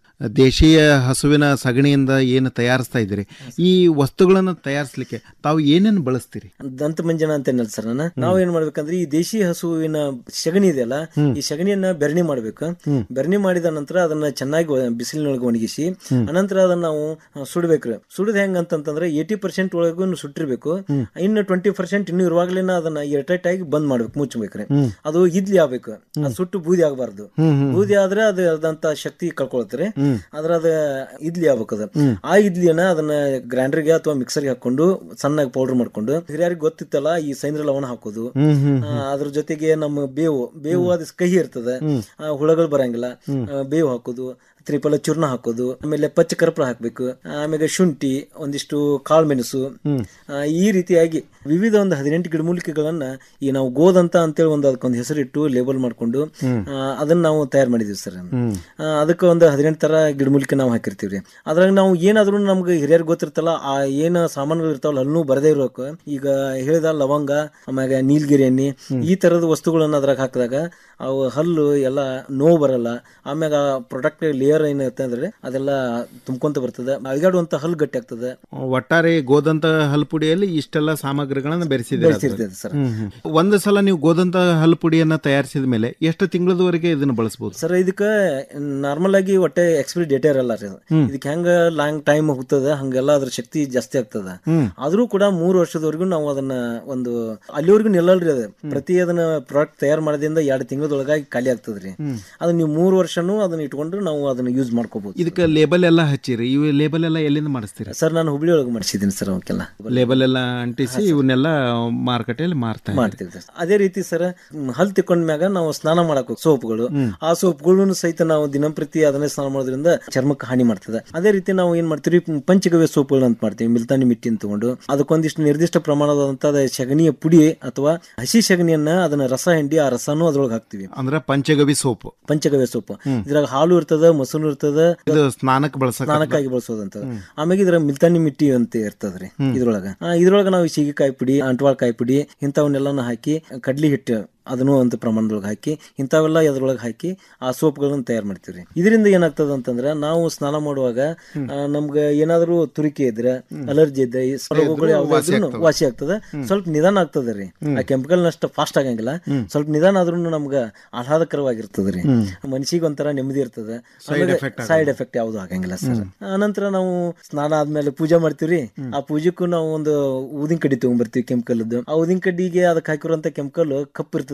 ದೇಶೀಯ ಹಸುವಿನ ಸಗಣಿಯಿಂದ ಏನು ತಯಾರಿಸ್ತಾ ಇದ್ದೀರಿ ಈ ವಸ್ತುಗಳನ್ನು ತಯಾರಿಸ್ಲಿಕ್ಕೆ ತಾವು ಏನೇನು ಬಳಸ್ತೀರಿ ದಂತ ಮಂಜನ ಅಂತ ಏನಲ್ಲ ಸರ್ ನಾನು ನಾವ್ ಏನ್ ಮಾಡ್ಬೇಕಂದ್ರೆ ಈ ದೇಶಿ ಹಸುವಿನ ಸಗಣಿ ಇದೆಯಲ್ಲ ಹ್ಮ್. ಈ ಸಗಣಿಯನ್ನ ಬೆರಣಿ ಮಾಡ್ಬೇಕು ಹ್ಮ್. ಬೆರಣಿ ಮಾಡಿದ ನಂತರ ಅದನ್ನ ಚೆನ್ನಾಗಿ ಒ- ಬಿಸಿಲಿನೊಳಗೆ ಒಣಗಿಸಿ ಹ್ಮ್. ಅನಂತರ ಅದನ್ನ ನಾವು ಆ, ಸುಡ್ಬೇಕ್ರಿ ಸುಡದ್ ಹೆಂಗ್ ಅಂತಂತಂದ್ರೆ ಏಟಿ ಪರ್ಸೆಂಟ್ ಒಳಗೂ ಸುಟ್ಟಿರ್ಬೇಕು ಹ್ಮ್. ಇನ್ನು ಟ್ವೆಂಟಿ ಪರ್ಸೆಂಟ್ ಇನ್ನು ಇರುವಾಗ್ಲೇನ ಅದನ್ನ ಏರ್ಟೈಟ್ ಆಗಿ ಬಂದ್ ಮಾಡ್ಬೇಕು ಮುಚ್ಚಬೇಕ್ರಿ ಹ್ಮ್. ಅದು ಇದ್ಲಿ ಆಗ್ಬೇಕು ಅದು ಸುಟ್ಟು ಬೂದಿ ಆಗಬಾರ್ದು ಹ್ಮ್, ಹ್ಮ್, ಬೂದಿ ಆದ್ರೆ ಅದು ಅದಂತ ಶಕ್ತಿ ಕಳ್ಕೊಳತ್ರಿ ಹ್ಮ್. ಆದ್ರೆ ಅದ ಇಡ್ಲಿ ಆಗ್ಬೇಕು ಅದು ಹ್ಮ್. ಆ ಇಡ್ಲಿಯನ್ನ ಅದನ್ನ ಗ್ರೈಂಡರ್ಗೆ ಅಥವಾ ಮಿಕ್ಸರ್ಗೆ ಹಾಕೊಂಡು ಸಣ್ಣಗೆ ಪೌಡರ್ ಮಾಡ್ಕೊಂಡು ಹಿರಿಯರಿಗೆ ಗೊತ್ತಿತ್ತಲ್ಲ ಈ ಸೈಂದ್ರ ಲವಣ ಹಾಕೋದು ಹ್ಮ್, ಹ್ಮ್, ಆ, ಅದ್ರ ಜೊತೆಗೆ ನಮ್ಮ ಬೇವು ಬೇವು ಅದು ಕಹಿ ಇರ್ತದೆ ಹ್ಮ್. ಆ, ಹುಳಗಳು ಬರಂಗಿಲ್ಲ ಹ್ಮ್. ಆ, ಬೇವು ಹಾಕೋದು ತ್ರಿಫಲ ಚೂರ್ಣ ಹಾಕೋದು ಆಮೇಲೆ ಪಚ್ಚ ಕರ್ಪೂರ ಹಾಕ್ಬೇಕು ಆಮೇಲೆ ಶುಂಠಿ ಒಂದಿಷ್ಟು ಕಾಳು ಮೆಣಸು ಹ್ಮ್. ಆ, ಈ ರೀತಿಯಾಗಿ ವಿವಿಧ ಒಂದು ಹದಿನೆಂಟು ಗಿಡಮೂಲಿಕೆಗಳನ್ನ ಈ ನಾವು ಗೋದಂತ ಅಂತೇಳಿ ಒಂದು ಅದಕ್ಕೊಂದು ಹೆಸರಿಟ್ಟು ಲೇಬಲ್ ಮಾಡ್ಕೊಂಡು ಹ್ಮ್. ಆ, ಅದನ್ನ ನಾವು ತಯಾರು ಮಾಡಿದೀವಿ ಸರ್ ಹ್ಮ್. ಆ, ಅದಕ್ಕೆ ಒಂದು ಹದಿನೆಂಟು ತರ ಗಿಡಮೂಲಿಕೆ ನಾವು ಹಾಕಿರ್ತೀವಿ ರೀ ಅದ್ರಾಗ ನಾವು ಏನಾದ್ರೂ ನಮ್ಗೆ ಹಿರಿಯರಿಗೆ ಗೊತ್ತಿರ್ತಲ್ಲ ಆ ಏನು ಸಾಮಾನುಗಳು ಇರ್ತಾವಲ್ಲ ಅಲ್ಲೂ ಬರದೇ ಇರೋಕೆ ಈಗ ಹೇಳಿದ ಲವಂಗ ಆಮ್ಯಾಗ ನೀಲಗಿರಿ ಎಣ್ಣೆ ಈ ತರದ ವಸ್ತುಗಳನ್ನ ಅದ್ರಾಗ ಹಾಕಿದಾಗ ಅವು ಹಲ್ಲು ಎಲ್ಲ ನೋವು ಬರಲ್ಲ ಆಮ್ಯಾಗ ಪ್ರಾಡಕ್ಟ್ ಲೇಯರ್ ಏನಿರುತ್ತೆ ಅಂದ್ರೆ ಅದೆಲ್ಲ ತುಂಬ್ಕೊಂತ ಬರ್ತದೆ ಅಳಿಗಾಡುವಂತ ಹಲ್ಲು ಗಟ್ಟಿ ಆಗ್ತದೆ ಒಟ್ಟಾರೆ ಗೋದಂತ ಹಲ್ಪುಡಿಯಲ್ಲಿ ಇಷ್ಟೆಲ್ಲ ಸಾಮಗ್ರಿಗಳನ್ನ ಬೆರೆಸಿದ್ದೀರಿ ಬೆರೆಸಿರ್ತೇವೆ ಅದ್ರಲ್ಲಿ. ಸರ್. ಹ್ಮ್, ಹ್ಮ್. ಒಂದು ಸಲ ನೀವು ಗೋದಂತ ಹಲ್ಪುಡಿಯನ್ನ ತಯಾರಿಸಿದ ಮೇಲೆ ಎಷ್ಟು ತಿಂಗಳದವರೆಗೆ ಇದನ್ನ ಬಳಸಬಹುದು ಸರ್ ಇದಕ್ಕೆ ನಾರ್ಮಲ್ ಆಗಿ ಒಟ್ಟೆ ಎಕ್ಸ್ಪೈರಿ ಡೇಟ್ ಇರಲ್ಲ ರೀ ಹ್ಮ್. ಇದಕ್ಕೆ ಹೆಂಗ ಲಾಂಗ್ ಟೈಮ್ ಹೋಗ್ತದೆ ಹಂಗೆಲ್ಲ ಅದ್ರ ಶಕ್ತಿ ಜಾಸ್ತಿ ಆಗ್ತದ ಹ್ಮ್. ಆದ್ರೂ ಕೂಡ ಮೂರು ವರ್ಷದವರೆಗೂ ನಾವು ಅದನ್ನ ಒಂದು ಅಲ್ಲಿವರೆಗೂ ನಿಲ್ಲಲ್ರಿ ಅದು ಪ್ರತಿ ಅದನ್ನ ಪ್ರಾಡಕ್ಟ್ ತಯಾರು ಮಾಡೋದ್ರಿಂದ ಎರಡು ತಿಂಗಳದೊಳಗಾಗಿ ಖಾಲಿ ಆಗ್ತದ್ರಿ ಹ್ಮ್. ಅದನ್ನ ನೀವು ಮೂರು ವರ್ಷನೂ ಅದನ್ನ ಇಟ್ಕೊಂಡು ನಾವು ಅದನ್ನ ಯೂಸ್ ಮಾಡ್ಕೋಬಹುದು ಇದಕ್ಕೆ ಲೇಬಲ್ ಎಲ್ಲ ಹಚ್ಚಿರಿ ಇವು ಲೇಬಲ್ ಎಲ್ಲ ಎಲ್ಲಿಂದ ಮಾಡಿಸ್ತೀರಿ ಸರ್ ನಾನು ಹುಬ್ಳಿ ಒಳಗೆ ಮಾಡಿಸಿದ್ದೀನಿ ಸರ್ ಅವಕ್ಕೆಲ್ಲ ಲೇಬಲ್ ಎಲ್ಲ ಅಂಟಿಸಿ ಇವನ್ನೆಲ್ಲ ಮಾರುಕಟ್ಟೆಯಲ್ಲಿ ಮಾರ್ತಾ ಇದ್ದೀರಿ. ಮಾಡ್ತೀವಿ ಸರ್. ಅದೇ ರೀತಿ ಸರ್ ಹಲ್ ತಿಕ್ಕೊಂಡ ಮ್ಯಾಗ ನಾವು ಸ್ನಾನ ಮಾಡಕ್ ಸೋಪ್ಗಳು ಆ ಸೋಪ್ಗಳನ್ನು ಸಹಿತ ನಾವು ದಿನಂಪ್ರತಿ ಅದನ್ನೇ ಸ್ನಾನ ಮಾಡೋದ್ರಿಂದ ಚರ್ಮಕ್ಕೆ ಹಾನಿ ಮಾಡ್ತದೆ ಅದೇ ರೀತಿ ನಾವು ಏನ್ ಮಾಡ್ತೀವಿ ಪಂಚಗವ್ಯ ಸೋಪ್ಗಳು ಅಂತ ಮಾಡ್ತೀವಿ ಮಿಲ್ತಾನಿ ಮಿಟ್ಟಿನ ತಗೊಂಡು ಅದಕ್ಕೊಂದಿಷ್ಟು ನಿರ್ದಿಷ್ಟ ಪ್ರಮಾಣದಂತ ಸಗಣಿಯ ಪುಡಿ ಅಥವಾ ಹಸಿ ಸಗಣಿಯನ್ನ ಅದನ್ನ ರಸ ಹಿಂಡಿ ಆ ರಸನೂ ಅದ್ರೊಳಗೆ ಹಾಕ್ತಿವಿ ಅಂದ್ರೆ ಪಂಚಗವಿ ಸೋಪ್ ಪಂಚಗವ್ಯ ಸೋಪ್ ಇದ್ರಾಗ ಹಾಲು ಇರ್ತದ ಮೊಸರು ಇರ್ತದ ಇದು ಸ್ನಾನಕ್ಕೆ ಬಳಸಕ ಸ್ನಾನಕ್ಕಾಗಿ ಬಳಸೋದಂತ ಆಮೇಲೆ ಇದ್ರ ಮಿಲ್ತಾನಿ ಮಿಟ್ಟಿ ಅಂತ ಇರ್ತದ್ರಿ ಇದ್ರೊಳಗ ಆ, ಇದ್ರೊಳಗ ನಾವು ಸೀಗೆಕಾಯಿ ಪುಡಿ ಅಂಟ್ವಾಳ ಕಾಯಿ ಪುಡಿ ಇಂಥವನ್ನೆಲ್ಲನ ಹಾಕಿ ಕಡ್ಲಿ ಹಿಟ್ಟು ಅದನ್ನು ಒಂದು ಪ್ರಮಾಣದೊಳಗೆ ಹಾಕಿ ಇಂಥವೆಲ್ಲ ಅದ್ರೊಳಗೆ ಹಾಕಿ ಆ ಸೋಪ್ಗಳನ್ನ ತಯಾರು ಮಾಡ್ತೀವಿ ಇದರಿಂದ ಏನಾಗ್ತದ ಅಂತಂದ್ರೆ ನಾವು ಸ್ನಾನ ಮಾಡುವಾಗ ಆ, ನಮ್ಗೆ ಏನಾದ್ರೂ ತುರಿಕೆ ಇದ್ರೆ ಅಲರ್ಜಿ ಇದ್ರೆ ಈ ರೋಗಗಳು ಯಾವ್ದೇ ವಾಸಿ ಇದ್ರೂನು ಆಗ್ತದೆ. ವಾಸಿ ಆಗ್ತದೆ ಸ್ವಲ್ಪ ನಿಧಾನ ಆಗ್ತದೆ ರೀ ಆ ಕೆಮಿಕಲ್ ನಷ್ಟ ಫಾಸ್ಟ್ ಆಗಂಗಿಲ್ಲ ಸ್ವಲ್ಪ ನಿಧಾನ ಆದ್ರೂ ನಮ್ಗೆ ಆಹ್ಲಾದಕರವಾಗಿರ್ತದೆ ರೀ ಹ್ಮ್. ಮನಸ್ಸಿಗೆ ಒಂಥರ ನೆಮ್ಮದಿ ಇರ್ತದೆ Side effect ಆಗಲ್ಲ. ಸೈಡ್ ಎಫೆಕ್ಟ್ ಯಾವ್ದು ಆಗಂಗಿಲ್ಲ ಸರ್ ಆನಂತರ ನಾವು ಸ್ನಾನ ಆದ್ಮೇಲೆ ಪೂಜೆ ಮಾಡ್ತೀವ್ರಿ ಆ ಪೂಜೆಕ್ಕೂ ನಾವು ಒಂದು ಊದಿನ ಕಡ್ಡಿ ತಗೊಂಡ್ಬರ್ತೀವಿ ಕೆಮಿಕಲ್ ಆ ಊದಿನ ಕಡ್ಡಿಗೆ ಅದಕ್ಕೆ ಹಾಕಿರುವಂತ ಕೆಮಿಕಲ್ ಕಪ್ಪು ಇರ್ತದೆ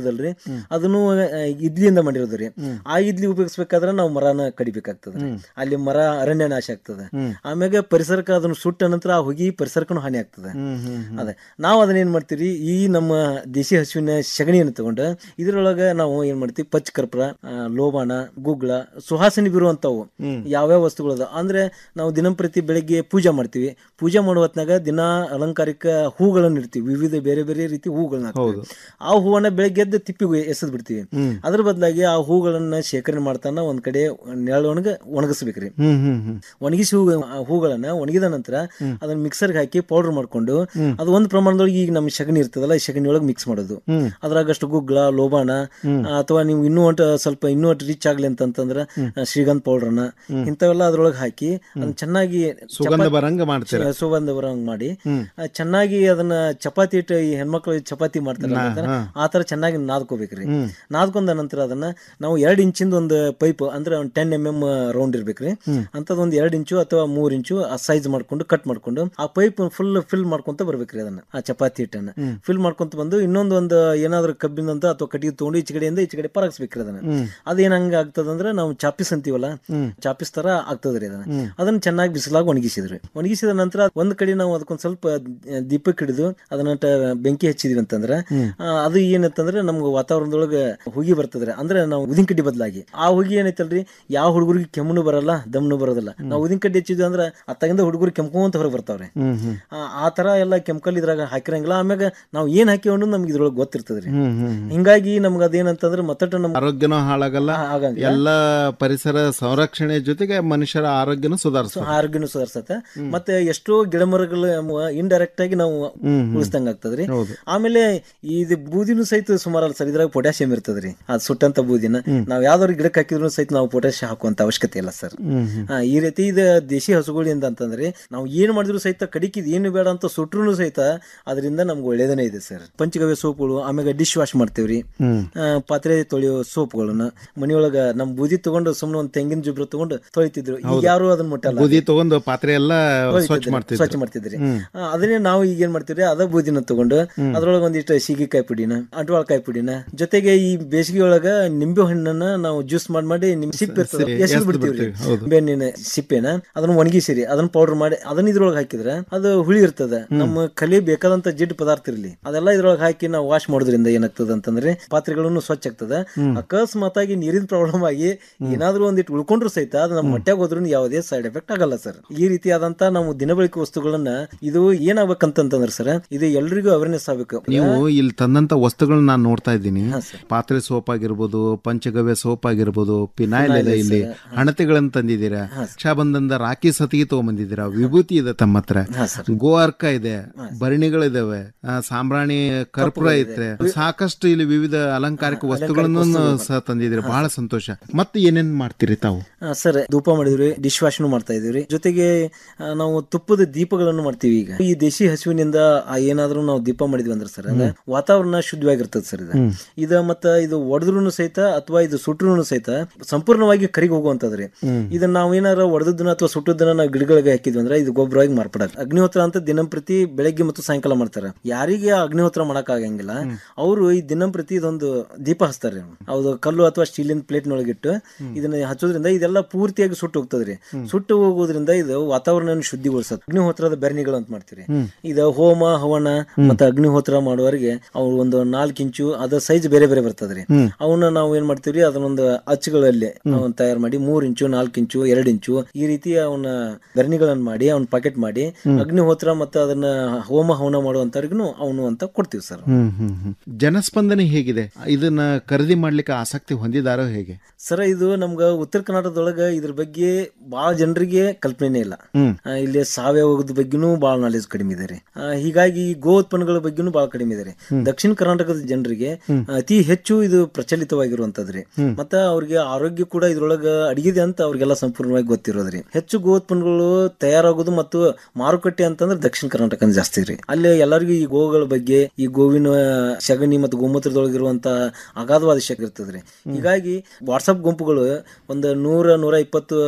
ಇರ್ತದಲ್ರಿ ಅದನ್ನು ಆ, ಇದ್ಲಿಯಿಂದ ಮಾಡಿರೋದ್ರಿ ಆ ಇದ್ಲಿ ಉಪಯೋಗಿಸ್ಬೇಕಾದ್ರೆ ನಾವು ಮರನ ಕಡಿಬೇಕಾಗ್ತದೆ ಅಲ್ಲಿ ಮರ ಅರಣ್ಯ ನಾಶ ಆಗ್ತದೆ ಆಮ್ಯಾಗ ಪರಿಸರಕ್ಕೆ ಅದನ್ನ ಸುಟ್ಟ ನಂತರ ಆ ಹೊಗಿ ಪರಿಸರಕ್ಕೂ ಹಾನಿ ಆಗ್ತದೆ ಅದೇ ನಾವು ಅದನ್ನ ಏನ್ ಮಾಡ್ತೀವಿ ಈ ನಮ್ಮ ದೇಶಿ ಹಸುವಿನ ಸಗಣಿಯನ್ನು ತಗೊಂಡು ಇದ್ರೊಳಗ ನಾವು ಏನ್ ಮಾಡ್ತೀವಿ ಪಚ್ ಕರ್ಪೂರ ಆ, ಲೋಬಾಣ ಗುಗ್ಗಳ ಸುಹಾಸನೆ ಬೀರುವಂತವು ಯಾವ್ಯಾವ ವಸ್ತುಗಳು ಅದಾವ ಅಂದ್ರೆ ನಾವು ದಿನಂಪ್ರತಿ ಬೆಳಗ್ಗೆ ಪೂಜೆ ಮಾಡ್ತೀವಿ ಪೂಜೆ ಮಾಡುವ ಹೊತ್ನಾಗ ದಿನ ಅಲಂಕಾರಿಕ ಹೂಗಳನ್ನು ಇಡ್ತೀವಿ ವಿವಿಧ ಬೇರೆ ಬೇರೆ ರೀತಿ ಹೂಗಳನ್ನ ಹಾಕ್ತೀವಿ. ಆ ಹೂವನ್ನ ಬೆಳಗ್ಗೆ ಎದ್ದು ತಿಪ್ಪಿಗೆ ಎಸೆದ್ ಬಿಡ್ತೀವಿ ಅದ್ರ ಬದಲಾಗಿ ಆ ಹೂಗಳನ್ನ ಶೇಖರಣೆ ಮಾಡ್ತಾನ ಒಂದ್ ಕಡೆ ನೆರಳೊಣಗ ಒಣಗಿಸ್ಬೇಕ್ರಿ ಹ್ಮ್ ಹ್ಮ್ ಹ್ಮ್ ಒಣಗಿಸಿ ಹೂ ಆ ಹೂಗಳನ್ನ ಒಣಗಿದ ನಂತರ ಅದನ್ನ ಮಿಕ್ಸರ್ಗೆ ಹಾಕಿ ಪೌಡರ್ ಮಾಡ್ಕೊಂಡು ಅದು ಒಂದು ಪ್ರಮಾಣದೊಳಗೆ ಈಗ ನಮ್ಮ ಸಗಣಿ ಇರ್ತದಲ್ಲ ಈ ಸಗಣಿ ಒಳಗೆ ಮಿಕ್ಸ್ ಮಾಡೋದು ಅದ್ರಾಗ ಅಷ್ಟು ಗುಗ್ಗಳ ಲೋಬಾಣ ಆ, ಅಥವಾ ನೀವು ಇನ್ನೂ ಒಂಟ ಸ್ವಲ್ಪ ಇನ್ನೂ ಒಟ್ಟು ರಿಚ್ ಆಗ್ಲಿ ಅಂತಂತಂದ್ರ ಆ, ಶ್ರೀಗಂಧ ಪೌಡರ್ನ ಇಂಥವೆಲ್ಲ ಅದ್ರೊಳಗೆ ಹಾಕಿ ಅದನ್ನ ಚೆನ್ನಾಗಿ ಸುಗಂಧ ಚಪಾತಿ- ಬರಂಗ ಮಾಡ್ತೀರ? ಶ- ಸುಗಂಧ ಬರಂಗ್ ಮಾಡಿ ಆ, ಚೆನ್ನಾಗಿ ಅದನ್ನ ಚಪಾತಿ ಇಟ್ಟು ಈ ಹೆಣ್ಮಕ್ಳು ಚಪಾತಿ ಮಾಡ್ತಾರೆ ನಾ- ಅಂತಾರ, ಹಾ. ಆ ತರ ಚೆನ್ನಾಗಿ ನಾದ್ಕೋಬೇಕ್ರಿ ನಾದ್ಕೊಂಡ ನಂತರ ಅದನ್ನ ನಾವು ಎರಡ್ ಇಂಚಿಂದ ಒಂದು ಪೈಪ್ ಅಂದ್ರೆ ಒಂದು ಟೆನ್ ಎಮ್ ಎಮ್ ರೌಂಡ್ ಇರ್ಬೇಕ್ರಿ ಅಂತದ್ ಒಂದ್ ಎರಡ್ ಇಂಚು ಅಥವಾ ಮೂರ್ ಇಂಚು ಆ ಸೈಜ್ ಮಾಡ್ಕೊಂಡು ಕಟ್ ಮಾಡ್ಕೊಂಡು ಆ ಪೈಪ್ ಫುಲ್ ಫಿಲ್ ಮಾಡ್ಕೊಂತ ಬರ್ಬೇಕ್ರಿ ಅದನ್ನ ಆ ಚಪಾತಿ ಹಿಟ್ಟನ್ನ ಫಿಲ್ ಮಾಡ್ಕೊಂತ ಬಂದು ಇನ್ನೊಂದು ಒಂದು ಏನಾದ್ರು ಕಬ್ಬಿನಂತ ಅಥವಾ ಕಟ್ಟಿಗೆ ತಗೊಂಡು ಈಚೆ ಕಡೆಯಿಂದ ಈಚೆ ಕಡೆ ಪರಗಿಸ್ಬೇಕ್ರಿ ಅದನ್ನ ಅದೇನ್ ಹಂಗ ಆಗ್ತದಂದ್ರೆ ನಾವು ಚಾಪಿಸ್ ಅಂತೀವಲ್ಲ ಚಾಪಿಸ್ ತರ ಆಗ್ತದ್ರಿ ಅದನ್ನ ಅದನ್ನ ಚೆನ್ನಾಗಿ ಬಿಸಿಲಾಗ ಒಣಗಿಸಿದ್ರಿ ಒಣಗಿಸಿದ ನಂತರ ಒಂದ್ ಕಡೆ ನಾವು ಅದಕ್ಕೊಂದ್ ಸ್ವಲ್ಪ ದೀಪಕ್ಕೆ ಹಿಡಿದು ಅದನ್ನ ಟ- ಬೆಂಕಿ ಹಚ್ಚಿದ್ವಿ ಅಂತಂದ್ರೆ ಆ, ಅದು ಏನಂತಂದ್ರೆ ನಮ್ಗೆ ವಾತಾವರಣದೊಳಗೆ ಹುಗಿ ಬರ್ತದ್ರಿ ಅಂದ್ರೆ ನಾವು ಉದಿನ ಕಡ್ಡಿ ಬದಲಾಗಿ ಆ ಹುಗಿ ಏನೈತಲ್ರಿ ಯಾವ ಹುಡುಗರಿಗೆ ಕೆಮ್ಮನು ಬರಲ್ಲ ದಮ್ನು ಬರೋದಿಲ್ಲ ನಾವು ಉದಿನ ಕಡ್ಡಿ ಹಚ್ಚಿದ್ವಿ ಅಂದ್ರೆ ಅತ್ತಾಗಿಂದ ಹುಡುಗರು ಕೆಮ್ಕೊಂತ ಹೊರಗೆ ಬರ್ತಾವ್ರಿ ಹ್ಮ್ ಹ್ಮ್ ಆ- ಆ ತರ ಎಲ್ಲ ಕೆಮಿಕಲ್ ಇದ್ರಾಗ ಹಾಕಿರಂಗಿಲ್ಲ ಆಮ್ಯಾಗ ನಾವು ಏನ್ ಹಾಕಿ ಅನ್ನೋದು ನಮ್ಗೆ ಇದ್ರೊಳಗೆ ಗೊತ್ತಿರ್ತದ್ರಿ ಹ್ಮ್ ಹ್ಮ್ ಹಿಂಗಾಗಿ ನಮ್ಗೆ ಅದೇನಂತಂದ್ರೆ ಮತ್ತಟ ನಮ್ ಆರೋಗ್ಯನೂ ಹಾಳಾಗಲ್ಲ ಆಗಂಗಿಲ್ಲ. ಎಲ್ಲ ಪರಿಸರ ಸಂರಕ್ಷಣೆ ಜೊತೆಗೆ ಮನುಷ್ಯರ ಆರೋಗ್ಯನೂ ಸುಧಾರಿಸ ಆರೋಗ್ಯನೂ ಸುಧಾರಿಸತ್ತೆ ಮತ್ತೆ ಎಷ್ಟೋ ಗಿಡ ಮರಗಳು ಇಂಡೈರೆಕ್ಟ್ ಆಗಿ ನಾವು ಉಳಿಸ್ದಂಗ ಆಗ್ತದ್ರಿ ಆಮೇಲೆ ಇದು ಬೂದಿನೂ ಸಹಿತ ಸುಮಾರು ಅಲ್ಲ ಸರ್ ಇದ್ರಾಗ ಪೊಟ್ಯಾಸಿಯಂ ಇರ್ತದ್ರಿ ಅದು ಸುಟ್ಟಂತ ಬೂದಿನ ನಾವ್ ಯಾವ್ದಾದ್ರು ಗಿಡಕ್ಕೆ ಹಾಕಿದ್ರು ಸಹಿತ ನಾವು ಪೊಟ್ಯಾಸಿಯಂ ಹಾಕುವಂತ ಅವಶ್ಯಕತೆ ಇಲ್ಲ ಸರ್ ಹಾ, ಈ ರೀತಿ ಇದು ದೇಶಿ ಹಸುಗಳಿಂದ ಅಂತಂದ್ರೆ ನಾವು ಏನ್ ಮಾಡಿದ್ರು ಸಹಿತ ಕಡಿಕಿದ್ ಏನು ಬೇಡ ಅಂತ ಸುಟ್ರು ಸಹಿತ ಅದರಿಂದ ನಮ್ಗೆ ಒಳ್ಳೇದನೇ ಇದೆ ಸರ್ ಪಂಚಗವ್ಯ ಸೋಪ್ಗಳು ಆಮೇಲೆ ಡಿಶ್ ವಾಶ್ ಮಾಡ್ತೇವ್ರಿ ಹ್ಮ್. ಆ, ಪಾತ್ರೆ ತೊಳೆಯೋ ಸೋಪ್ಗಳನ್ನ ಮನೆಯೊಳಗ ನಮ್ ಬೂದಿ ತಗೊಂಡು ಸುಮ್ಮನೆ ಒಂದ್ ತೆಂಗಿನ ಜುಬ್ರ ತಗೊಂಡು ತೊಳಿತಿದ್ರು ಈಗ ಹೌದು. ಯಾರು ಅದನ್ನ ಮುಟ್ಟಲ್ಲ ಬೂದಿ ತಗೊಂಡು ಪಾತ್ರೆ ಎಲ್ಲ ಸ್ವಚ್ಛ ತೊಳಿತಿದ್ರು, ಮಾಡ್ತಿದ್ರು ಸ್ವಚ್ಛ ಮಾಡ್ತಿದ್ರಿ ಆ, ಅದನ್ನೇ ನಾವು ಈಗ ಏನ್ ಮಾಡ್ತೀವಿ ಅದ ಬೂದಿನ ತಗೊಂಡು ಅದ್ರೊಳಗೆ ಒಂದಿಷ್ಟು ಸೀಗೆಕಾಯಿ ಪುಡಿನ ಅಂಟವಾಳಕಾಯಿ ಪುಡಿನ ಜೊತೆಗೆ ಈ ಬೇಸಿಗೆ ಒಳಗ ನಿಂಬೆ ಹಣ್ಣನ್ನ ನಾವು ಜ್ಯೂಸ್ ಮಾಡಿ ಮಾಡಿ ನಿಮ್ ಸಿಪ್ಪೆ ಇರ್ತದೆ ಸಿಪ್ಪೆ ಎಸೆದು ಎಸ್ದು ಬಿಡ್ತೀವ್ರಿ ಬಿಡ್ತೀವಿ, ಹೌದು. ಬೆನ್ನಿನ ಸಿಪ್ಪೆನ ಅದನ್ನ ಒಣಗಿಸಿರಿ ಅದನ್ನ ಪೌಡರ್ ಮಾಡಿ ಅದನ್ನ ಇದ್ರೊಳಗೆ ಹಾಕಿದ್ರೆ ಅದು ಹುಳಿ ಇರ್ತದೆ ನಮ್ಮ ಕಲಿ ಬೇಕಾದಂತ ಜಿಡ್ ಪದಾರ್ಥ ಇರಲಿ ಅದೆಲ್ಲ ಇದ್ರೊಳಗೆ ಹಾಕಿ ನಾವು ವಾಶ್ ಮಾಡೋದ್ರಿಂದ ಏನಾಗ್ತದೆ ಅಂತಂದ್ರೆ ಪಾತ್ರೆಗಳನ್ನು ಸ್ವಚ್ಛ ಆಗ್ತದೆ ಅಕಸ್ಮಾತ್ ಆಗಿ ನೀರಿನ ಪ್ರಾಬ್ಲಮ್ ಆಗಿ ಏನಾದ್ರೂ ಒಂದಿಟ್ಟು ಉಳ್ಕೊಂಡ್ರು ಸಹಿತ ಅದು ನಮ್ಮ ಹೊಟ್ಟೆಗೆ ಹೋದ್ರೂ ಯಾವುದೇ ಸೈಡ್ ಎಫೆಕ್ಟ್ ಆಗಲ್ಲ ಸರ್ ಈ ರೀತಿಯಾದಂತ ನಾವು ದಿನಬಳಕೆ ವಸ್ತುಗಳನ್ನ ಇದು ಏನಾಗ್ಬೇಕಂತಂದ್ರೆ ಸರ್ ಇದು ಎಲ್ರಿಗೂ ಅವೇರ್ನೆಸ್ ಆಗ್ಬೇಕು ನೀವು ಇಲ್ಲಿ ತಂದಂತ ವಸ್ತುಗಳನ್ನ ನಾನು ನೋಡ್ತಾ ಇದ್ದೀನಿ ಪಾತ್ರೆ ಸೋಪ್ ಆಗಿರ್ಬೋದು ಪಂಚಗವ್ಯ ಸೋಪ್ ಆಗಿರ್ಬೋದು ಪಿನಾಯಿಲ್ ಇದೆ Phenyl ಇಲ್ಲಿ ಇದೆ, ಹಣತೆಗಳನ್ನ ತಂದಿದ್ದೀರಾ ರಕ್ಷಾಬಂಧನದ ರಾಖಿ ಸತಿಗೆ ತಗೊಂಬಂದಿದ್ದೀರಾ ವಿಭೂತಿ ಇದೆ ತಮ್ಮ ಹತ್ರ ಗೋ ಅರ್ಕ ಇದೆ ಭರಣಿಗಳಿದಾವೆ ಆ, ಸಾಂಬ್ರಾಣಿ ಕರ್ಪೂರ ಐತೆ ಸಾಕಷ್ಟು ಇಲ್ಲಿ ವಿವಿಧ ಅಲಂಕಾರಿಕ ವಸ್ತುಗಳನ್ನು ಸಹ ತಂದಿದ್ದೀರಾ ಬಹಳ ಸಂತೋಷ ಮತ್ತೆ ಏನೇನ್ ಮಾಡ್ತೀರಿ ತಾವು ಆ, ಸರ್ ಧೂಪ ಮಾಡಿದ್ವಿ ಡಿಶ್ ವಾಶ್ನು ಮಾಡ್ತಾ ಇದೀವಿ ಜೊತೆಗೆ ಆ, ನಾವು ತುಪ್ಪದ ದೀಪಗಳನ್ನು ಮಾಡ್ತೀವಿ ಈಗ ಈ ದೇಶಿ ಹಸುವಿನಿಂದ ಆ ಏನಾದ್ರೂ ನಾವು ದೀಪ ಮಾಡಿದ್ವಿ ಅಂದ್ರೆ ಸರ್ ಅದ ವಾತಾವರಣ ಶುದ್ಧವಾಗಿರ್ತದೆ ಸರ್ ಇದು ಇದ ಮತ್ತ ಇದು ಒಡೆದ್ರು ಸಹಿತ ಅಥವಾ ಇದು ಸುಟ್ರು ಸಹಿತ ಸಂಪೂರ್ಣವಾಗಿ ಕರಿಗ್ ಹೋಗುವಂತದ್ರಿ ಇದನ್ನ ನಾವು ಏನಾರ ಒಡೆದನ್ನ ಅಥವಾ ಸುಟ್ಟದನ್ನ ನಾವು ಗಿಡಗಳಿಗೆ ಹಾಕಿದ್ವಿ ಅಂದ್ರೆ ಇದು ಗೊಬ್ಬರವಾಗಿ ಮಾರ್ಪಡಕ್ ಅಗ್ನಿಹೋತ್ರ ಅಂತ ದಿನಂಪ್ರತಿ ಬೆಳಗ್ಗೆ ಮತ್ತು ಸಾಯಂಕಾಲ ಮಾಡ್ತಾರೆ ಯಾರಿಗೆ ಅಗ್ನಿಹೋತ್ರ ಮಾಡಕ್ ಆಗಂಗಿಲ್ಲ ಅವರು ಈ ದಿನಂಪ್ರತಿ ಇದೊಂದು ದೀಪ ಹಚ್ತಾರೆ ಹೌದು ಕಲ್ಲು ಅಥವಾ ಸ್ಟೀಲಿನ ಪ್ಲೇಟ್ ನೊಳಗಿಟ್ಟು ಇದನ್ನ ಹಚ್ಚೋದ್ರಿಂದ ಇದೆಲ್ಲ ಪೂರ್ತಿಯಾಗಿ ಸುಟ್ಟು ಹೋಗ್ತದ್ರಿ ಸುಟ್ಟು ಹೋಗೋದ್ರಿಂದ ಇದು ವಾತಾವರಣ ಶುದ್ಧಿಗೊಳಿಸತ್ ಅಗ್ನಿಹೋತ್ರದ ಬೆರಣಿಗಳು ಅಂತ ಮಾಡ್ತೀರಿ ಇದು ಹೋಮ ಹವನ ಮತ್ತೆ ಅಗ್ನಿಹೋತ್ರ ಮಾಡುವವರಿಗೆ ಅವ್ರು ಒಂದು ನಾಲ್ಕು ಇಂಚು ಅದ ಸೈಜ್ ಬೇರೆ ಬೇರೆ ಬರ್ತದ್ರಿ ಅವನ್ನ ನಾವು ಏನ್ ಮಾಡ್ತೀವಿ ಅದನ್ನೊಂದು ಅಚ್ಚುಗಳಲ್ಲಿ ನಾವು ತಯಾರು ಮಾಡಿ ಮೂರ್ ಇಂಚು ನಾಲ್ಕು ಇಂಚು ಎರಡ್ ಇಂಚು ಈ ರೀತಿ ಅವನ ಬೆರಣಿಗಳನ್ನ ಮಾಡಿ ಅವ್ನ ಪಾಕೆಟ್ ಮಾಡಿ ಅಗ್ನಿಹೋತ್ರ ಮತ್ತೆ ಅದನ್ನ ಹೋಮ ಹವನ ಮಾಡುವಂತವ್ರಿಗೂ ಅವನು ಅಂತ ಕೊಡ್ತೀವಿ ಸರ್ ಹ್ಮ್ ಹ್ಮ್ ಹ್ಮ್ ಜನಸ್ಪಂದನೆ ಹೇಗಿದೆ ಇದನ್ನ ಖರೀದಿ ಮಾಡ್ಲಿಕ್ಕೆ ಆಸಕ್ತಿ ಹೊಂದಿದಾರೋ ಹೇಗೆ ಸರ್ ಇದು ನಮ್ಗ ಉತ್ತರ ಕರ್ನಾಟಕದೊಳಗ ಇದ್ರ ಬಗ್ಗೆ ಬಹಳ ಜನರಿಗೆ ಕಲ್ಪನೆ ಇಲ್ಲ ಹ್ಮ್. ಆ, ಇಲ್ಲಿ ಸಾವಯವದ ಬಗ್ಗೆನೂ ಬಹಳ ನಾಲೆಜ್ ಕಡಿಮೆ ಇದೆ ರೀ ಆ, ಹೀಗಾಗಿ ಈ ಗೋ ಉತ್ಪನ್ನಗಳ ಬಗ್ಗೆನೂ ಬಹಳ ಕಡಿಮೆ ಇದೆ ರೀ ದಕ್ಷಿಣ ಕರ್ನಾಟಕದ ಜನರಿಗೆ ಅತಿ ಹೆಚ್ಚು ಇದು ಪ್ರಚಲಿತವಾಗಿರುವಂತದ್ರಿ ಮತ್ತ ಅವ್ರಿಗೆ ಆರೋಗ್ಯ ಕೂಡ ಇದ್ರೊಳಗ ಅಡಿಗಿದೆ ಅಂತ ಅವ್ರಿಗೆಲ್ಲ ಸಂಪೂರ್ಣವಾಗಿ ಗೊತ್ತಿರೋದ್ರಿ ಹೆಚ್ಚು ಗೋ ಉತ್ಪನ್ನಗಳು ತಯಾರಾಗೋದು ಮತ್ತು ಮಾರುಕಟ್ಟೆ ಅಂತಂದ್ರೆ ದಕ್ಷಿಣ ಕರ್ನಾಟಕ ಜಾಸ್ತಿ ರೀ ಅಲ್ಲಿ ಎಲ್ಲರಿಗೂ ಈ ಗೋಗಳ ಬಗ್ಗೆ ಈ ಗೋವಿನ ಸಗಣಿ ಮತ್ತು ಗೋಮೂತ್ರದೊಳಗಿರುವಂತ ಅಗಾಧವಾದ ಶಕ್ತಿ ಇರ್ತದ್ರಿ ಹೀಗಾಗಿ ವಾಟ್ಸಪ್ ಗುಂಪುಗಳು ಒಂದು ನೂರ ನೂರ ಇಪ್ಪತ್ತು